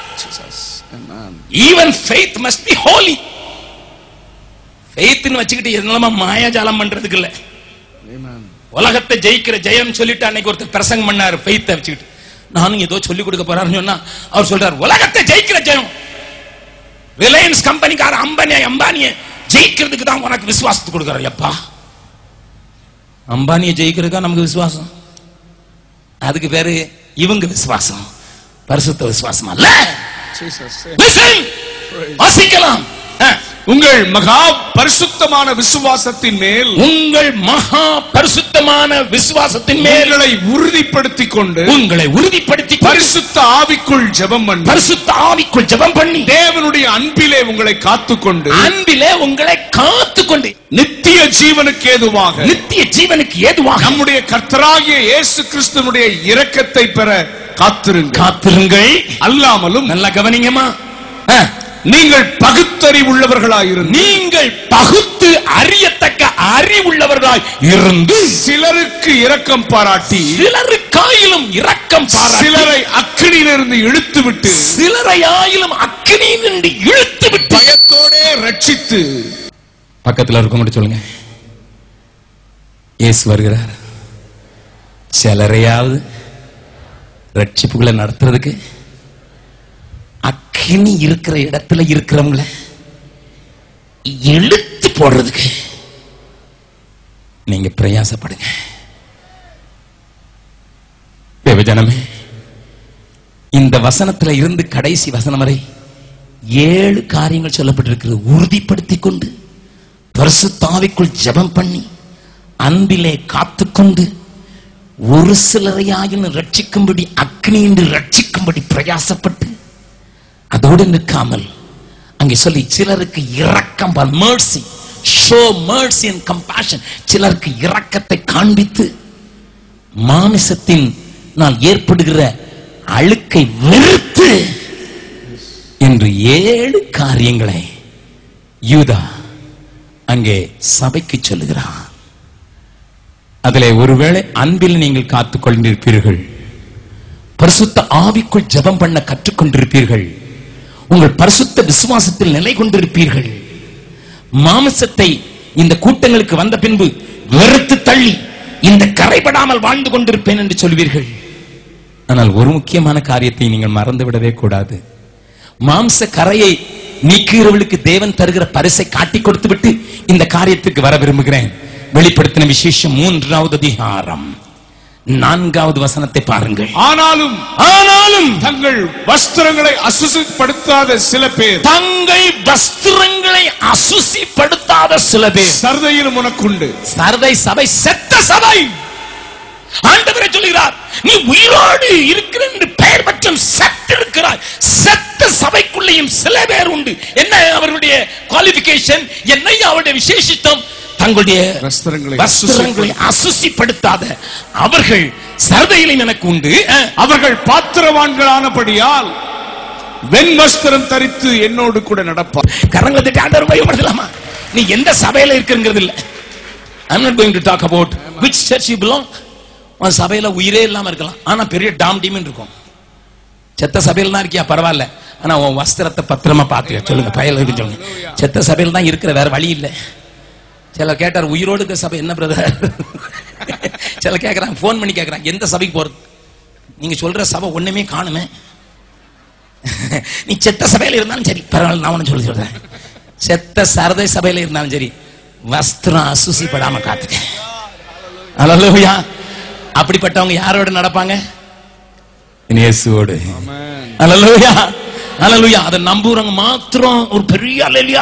even faith must be holy ஃபெய்த்னு வச்சுக்கிட்டு என்னமா மாயாஜாலம் பண்றதுக்கு இல்ல உலகத்தை ஜெயிக்கிற ஜெயம் சொல்லிட்டு அன்னைக்கு ஒருத்தர் பிரசங்கம் பண்ணாரு ஃபெய்த்தை வச்சுக்கிட்டு நானும் ஏதோ சொல்லி கொடுக்க போறாருன்னு சொன்னா அவர் சொல்றாரு உலகத்தை ஜெயிக்கிற ஜெயம் ரிலையன்ஸ் கம்பெனிக்கார அம்பானிய அம்பானிய ஜெயிக்கிறதுக்கு தான் உனக்கு விசுவாசத்தை கொடுக்குறாரு எப்பா அம்பானியை ஜெயிக்கிறதுக்கா நமக்கு விசுவாசம் அதுக்கு பேரு இவங்க விசுவாசம் பரிசுத்த விசுவாசம் அல்ல Listen. வாசிக்கலாம் அஹ். உங்கள் மகா பரிசுத்தமான விசுவாசத்தின் மேல் உங்கள் மகா பரிசுத்தமான விசுவாசத்தின் மேல் உங்களை உறுதிப்படுத்திக் கொண்டு உங்களை உறுதிப்படுத்தி பரிசுத்த ஆவிக்குள் ஜெபம் பண்ணி பரிசுத்த ஆவிக்குள் ஜெபம் பண்ணி தேவனுடைய அன்பிலே உங்களை காத்துக்கொண்டு அன்பிலே உங்களை காத்துக்கொண்டு நித்திய ஜீவனுக்கு ஏதுவாக நித்திய ஜீவனுக்கு ஏதுவாக நம்முடைய கர்த்தராகிய இயேசு கிறிஸ்துவனுடைய இரக்கத்தை பெற காத்திருங்க காத்திருங்கள் அல்லாமலும் நல்லா கவனிங்கம்மா அஹ். நீங்கள் பகுத்தறிவுள்ளவர்களாயிருந்து நீங்கள் பகுத்து அறியத்தக்க அறிவுள்ளவர்களாய் இருந்து சிலருக்கு இரக்கம் பாராட்டி சிலருக்காயிலும் இரக்கம் பாராட்டி சிலரை அக்கினியிலிருந்து இழுத்துவிட்டு சிலரையாயிலும் அக்கினி நின்று இழுத்து விட்டு பயத்தோடே ரட்சித்து பக்கத்துல இருக்கவங்க சொல்லுங்க இயேசு வருகிறார் சிலரையாவது ரட்சிப்புகளை நடத்துறதுக்கு அக்கினி இருக்கிற இடத்துல இருக்கிறவங்கள இழுத்து போடுறதுக்கு நீங்க பிரயாசப்படுங்க தேவஜனமே இந்த வசனத்துல இருந்து கடைசி வசனம் வரை ஏழு காரியங்கள் சொல்லப்பட்டிருக்கிறது உறுதிப்படுத்திக் கொண்டு பரிசுத்தாவிக்குள் ஜெபம் பண்ணி அன்பிலே காத்துக்கொண்டு ஒரு சிலரையாயினும் ரட்சிக்கும்படி அக்னி என்று ரட்சிக்கும்படி பிரயாசப்பட்டு அதோடு நிற்காமல் அங்கே சொல்லி சிலருக்கு இரக்கம் mercy show mercy and compassion சிலருக்கு இரக்கத்தை காண்பித்து மாமிசத்தின் நான் ஏற்படுகிற அழுக்கை வெறுத்து என்று ஏழு காரியங்களை யூதா அங்கே சபைக்கு சொல்லுகிறான் அதிலே ஒருவேளை அன்பில் நீங்கள் காத்துக் கொண்டிருப்பீர்கள் பரிசுத்த ஆவிக்குள் ஜெபம் பண்ண கற்றுக்கொண்டிருப்பீர்கள் உங்கள் பரிசுத்த விசுவாசத்தில் நிலை கொண்டிருப்பீர்கள் மாமிசத்தை இந்த கூட்டங்களுக்கு வந்த பின்பு வெறுத்து தள்ளி இந்த கரைபடாமல் வாழ்ந்து கொண்டிருப்பேன் என்று சொல்வீர்கள் ஆனால் ஒரு முக்கியமான காரியத்தை நீங்கள் மறந்து விடவே கூடாது மாம்ச கரையை நீக்குகிறவர்களுக்கு தேவன் தருகிற பரிசை காட்டி கொடுத்து விட்டு இந்த காரியத்துக்கு வர விரும்புகிறேன் வெளிப்படுத்தின விசேஷம் மூன்றாவது அதிகாரம் நான்காவது வசனத்தை பாருங்கள் ஆனாலும் ஆனாலும் தங்கள் வஸ்திரங்களை அசுசிப்படுத்தாத சில பேர் தங்கள் வஸ்திரங்களை அசுசிப்படுத்தாத சில பேர் சர்தையிலும் உனக்குண்டு சரதை சபை செத்த சபை ஆண்டவரே சொல்கிறார் நீ உயிரோடு இருக்கிற என்று பெயர் மற்றும் செத்து இருக்கிறாய் செத்த சபைக்குள்ளேயும் சில பேர் உண்டு என்ன அவர்களுடைய குவாலிபிகேஷன் என்ன அவருடைய விசேஷித்தம் தங்களுடைய வஸ்திரங்களை வஸ்திரங்களை அசுசிப்படுத்தாத அவர்கள் சரதையிலும் எனக்கு உண்டு அஹ், அவர்கள் பாத்திரவான்களானபடியால் வெண் வஸ்திரம் தரித்து என்னோடு கூட நடப்பார் கரங்களை தட்டி ஆண்டவர் பயன்படுத்தலாமா நீ எந்த சபையில இருக்கிறங்கிறது இல்ல I'm not going to talk about which church you belong உன் சபையில உயிரே இல்லாம இருக்கலாம் ஆனா பெரிய டாம் டீம் இருக்கும் செத்த சபையில தான் இருக்கியா பரவாயில்ல ஆனா உன் வஸ்திரத்தை பத்திரமா பாத்துக்க சொல்லுங்க பயல இருக்கு சொல்லுங்க செத்த சபையில தான் இருக்கிற வேற வழி இல்ல சிலர் கேட்டார் உயிரோடு இருக்கிற சபை என்ன பிரதர் சிலர் கேக்குறாங்க ஃபோன் பண்ணி கேக்குறாங்க எந்த சபைக்கு போறது நீங்க சொல்ற சபை ஒண்ணுமே காணுமே நீ செத்த சபையில இருந்தாலும் சரி பரவாயில்ல நான் ஒண்ணு சொல்லி சொல்றேன் செத்த சரதை சபையில இருந்தாலும் சரி வஸ்திரம் அசுசிப்படாம காத்துக்க அல்லேலூயா அப்படிப்பட்டவங்க யாரோட நடப்பாங்க இயேசுவோடு அல்லேலூயா அல்லேலூயா அதை நம்புறவங்க மாத்திரம் ஒரு பெரிய அல்லேலூயா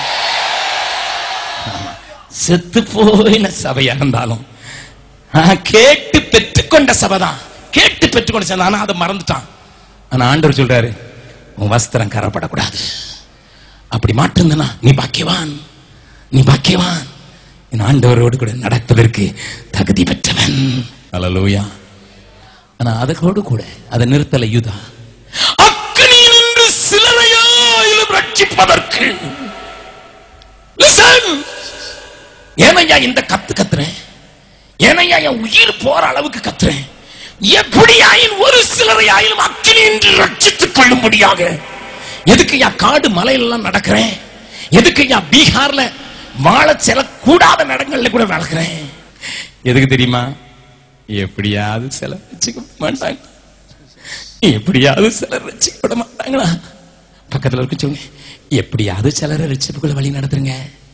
ஆமா. செத்து போயின சபையா இருந்தாலும் ஆ, கேட்டு பெற்றுக்கொண்ட சபைதான் கேட்டு பெற்றுக்கொண்ட சபை ஆனா அதை மறந்துட்டான் ஆனா ஆண்டவர் சொல்றாரு உன் வஸ்திரம் கரப்படக்கூடாது அப்படி மாட்டிருந்தனா நீ பாக்கியவான் நீ பாக்கியவான் என் ஆண்டவரோடு கூட நடப்பதற்கு தகுதி பெற்றவன் அல்லேலூயா ஆனா அதோடு கூட அதை நிறுத்தல யூதா அக்னியில் நின்று சிலரையாயிலும் ரட்சிப்பதற்கு Listen. ஏனையா இந்த கத்து கத்துறேன் ஏனையா என் உயிர் போற அளவுக்கு கத்துறேன் எப்படியாயின் ஒரு சிலரையாயிலும் அக்கினி என்று ரட்சித்துக் கொள்ளும்படியாக எதுக்கு யா காடு மலையில நடக்கிறேன் எதுக்கு யா பீகார்ல வாழ செல்லக்கூடாத நடங்கள்ல கூட நடக்கிறேன் எதுக்கு தெரியுமா எப்படியாவது சிலர் வச்சுக்க மாட்டாங்க எப்படியாவது சிலர் ரசிக்கப்பட மாட்டாங்களா பக்கத்துல இருக்க சொல்லுங்க எப்படியாவது சிலரை ரட்சிப்புக்குள்ள வழி நடத்துருங்க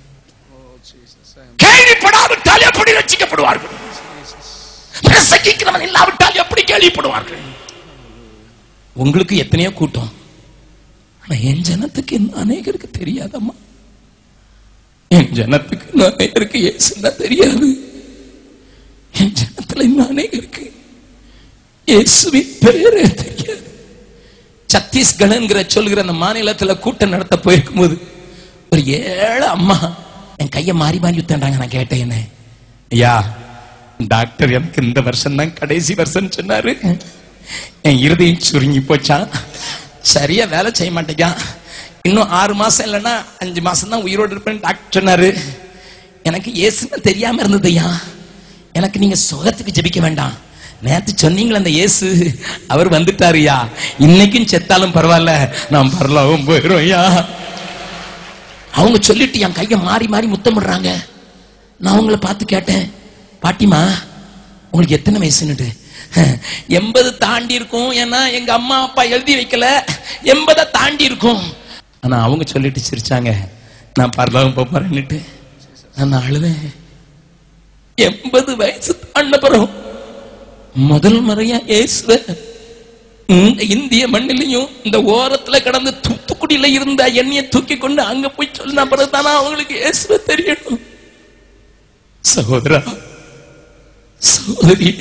கேள்விப்படாவிட்டால் எப்படி ரட்சிக்கப்படுவார்கள் பிரசங்கிக்கிறவன் இல்லாவிட்டால் எப்படி கேள்விப்படுவார்கள் உங்களுக்கு எத்தனையோ கூட்டம் ஆனா என் ஜனத்துக்கு இன்னும் அநேகருக்கு தெரியாதம்மா என் ஜனத்துக்கு இன்னும் அநேகருக்கு இயேசுன்னா தெரியாது என் ஜனத்துல இன்னும் அநேகருக்கு இயேசுவின் பேரே தெரியாது சத்தீஸ்கட்ங்கிற சொல்கிற அந்த மாநிலத்துல கூட்டம் நடத்த போயிருக்கும் போது ஒரு ஏழை அம்மா என் கைய மாறி மாறி வித்தாண்டாங்க நான் கேட்டேன் என்ன ஐயா டாக்டர் எனக்கு இந்த வருஷம் தான் கடைசி வருஷம் சொன்னாரு என் இருதயம் சுருங்கி போச்சான் சரியா வேலை செய்ய மாட்டேங்கான் இன்னும் ஆறு மாசம் இல்லைன்னா அஞ்சு மாசம் தான் உயிரோடு இருப்பேன்னு டாக்டர் சொன்னாரு எனக்கு இயேசுன்னு தெரியாம இருந்தது ஐயா எனக்கு நீங்க சுகத்துக்கு ஜெபிக்க வேண்டாம் நேத்து சொன்னீங்களே அந்த இயேசு அவர் வந்துட்டாருயா இன்னைக்கும் செத்தாலும் பரவாயில்ல நான் பரலோகம் போயிரும் ஐயா அவங்க சொல்லிட்டு என் கையை மாறி மாறி முத்தமிடுறாங்க நான் அவங்கள பார்த்து கேட்டேன் பாட்டிமா உங்களுக்கு எத்தனை வயசுன்னுட்டு எண்பது தாண்டி இருக்கும் ஏன்னா எங்க அம்மா அப்பா எழுதி வைக்கல எண்பதை தாண்டி இருக்கும் ஆனா அவங்க சொல்லிட்டு சிரிச்சாங்க நான் பரலோகம் போப் போறேன்னுட்டு நான் அழுவேன் எண்பது வயசு தாண்ட பிறகு முதல் முறையா இயேசுவ இந்த இந்திய மண்ணிலையும் இந்த ஓரத்துல கடந்து தூத்துக்குடியில இருந்த எண்ணெய தூக்கி கொண்டு அங்க போய் சொன்ன பிறகுதானா அவங்களுக்கு இயேசுவ தெரியணும் சகோதரா சகோதரி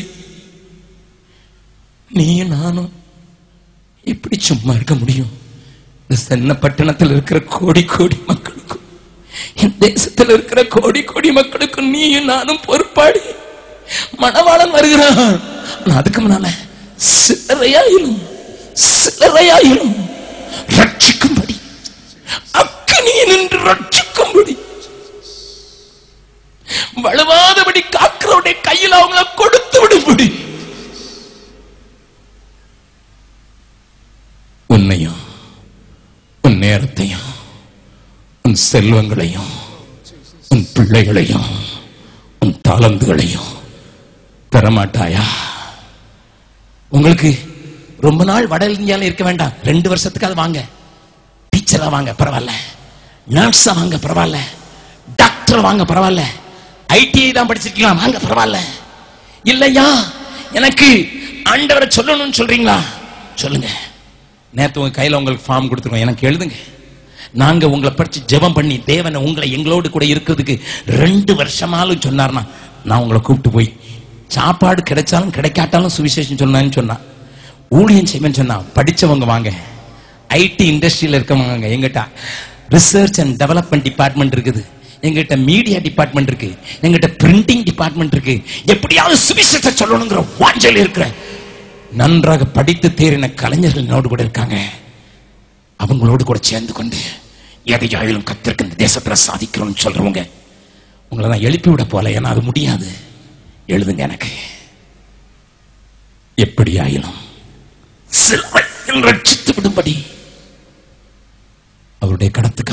நீ நானும் எப்படி சும்மா இருக்க முடியும் இந்த சென்ன பட்டணத்தில் இருக்கிற கோடி கோடி மக்களுக்கும் இந்த தேசத்தில் இருக்கிற கோடி கோடி மக்களுக்கும் நீயும் நானும் பொறுப்பாடி மணவாளன் வருகிறான் ஆனா அதுக்கு முன்னால சிலரையாயிலும் சிலரையாயிலும் ரட்சிக்கும்படி அக்கனி நின்று ரட்சிக்கும்படி வலுவாதபடி காக்கிறவருடைய கையில் அவங்கள கொடுத்து விடும்படி உன்னையும் உன் நேரத்தையும் உன் செல்வங்களையும் உன் பிள்ளைகளையும் உன் தாளந்துகளையும் பெறமாட்டாயா உங்களுக்கு ரொம்ப நாள் வட இந்தியால இருக்க வேண்டாம் ரெண்டு வருஷத்துக்காவது வாங்க டீச்சரா வாங்க பரவாயில்ல நர்ஸா வாங்க பரவாயில்ல டாக்டர் வாங்க பரவாயில்ல ஐடிஐ தான் படிச்சிருக்கலாம் வாங்க பரவாயில்ல இல்லையா எனக்கு ஆண்டவரை சொல்லணும்னு சொல்றீங்களா சொல்லுங்க நேத்து உங்க கையில உங்களுக்கு ஃபார்ம் கொடுத்துருக்கோம் எனக்கு எழுதுங்க நாங்க உங்களை படிச்சு ஜெபம் பண்ணி தேவனை உங்களை எங்களோடு கூட இருக்கிறதுக்கு ரெண்டு வருஷமாலும் சொன்னார்னா நான் உங்களை கூப்பிட்டு போய் சாப்பாடு கிடைச்சாலும் கிடைக்காட்டாலும் சுவிசேஷம் சொன்னான்னு சொன்னா ஊழியம் செய்வேன்னு சொன்னா படிச்சவங்க வாங்க ஐடி இண்டஸ்ட்ரியில இருக்கவங்க எங்கிட்ட ரிசர்ச் அண்ட் டெவலப்மெண்ட் டிபார்ட்மெண்ட் இருக்குது எங்கிட்ட மீடியா டிபார்ட்மெண்ட் இருக்கு எங்கிட்ட பிரிண்டிங் டிபார்ட்மெண்ட் இருக்கு எப்படியாவது சுவிசேஷத்தை சொல்லணுங்கிற வாஞ்சல் இருக்கிற நன்றாக படித்து தேறின கலைஞர்கள் என்னோடு கூட இருக்காங்க அவங்களோடு கூட சேர்ந்து கொண்டு எதையாயிலும் கத்திருக்க இந்த தேசத்துல சாதிக்கிறோம்னு சொல்றவங்க உங்களை நான் எழுப்பி விட போல ஏன்னா அது முடியாது எழுதுங்க எனக்கு எப்படி ஆயிலும் சிலரை ரட்சித்து விடும்படி அவருடைய கடத்துக்கு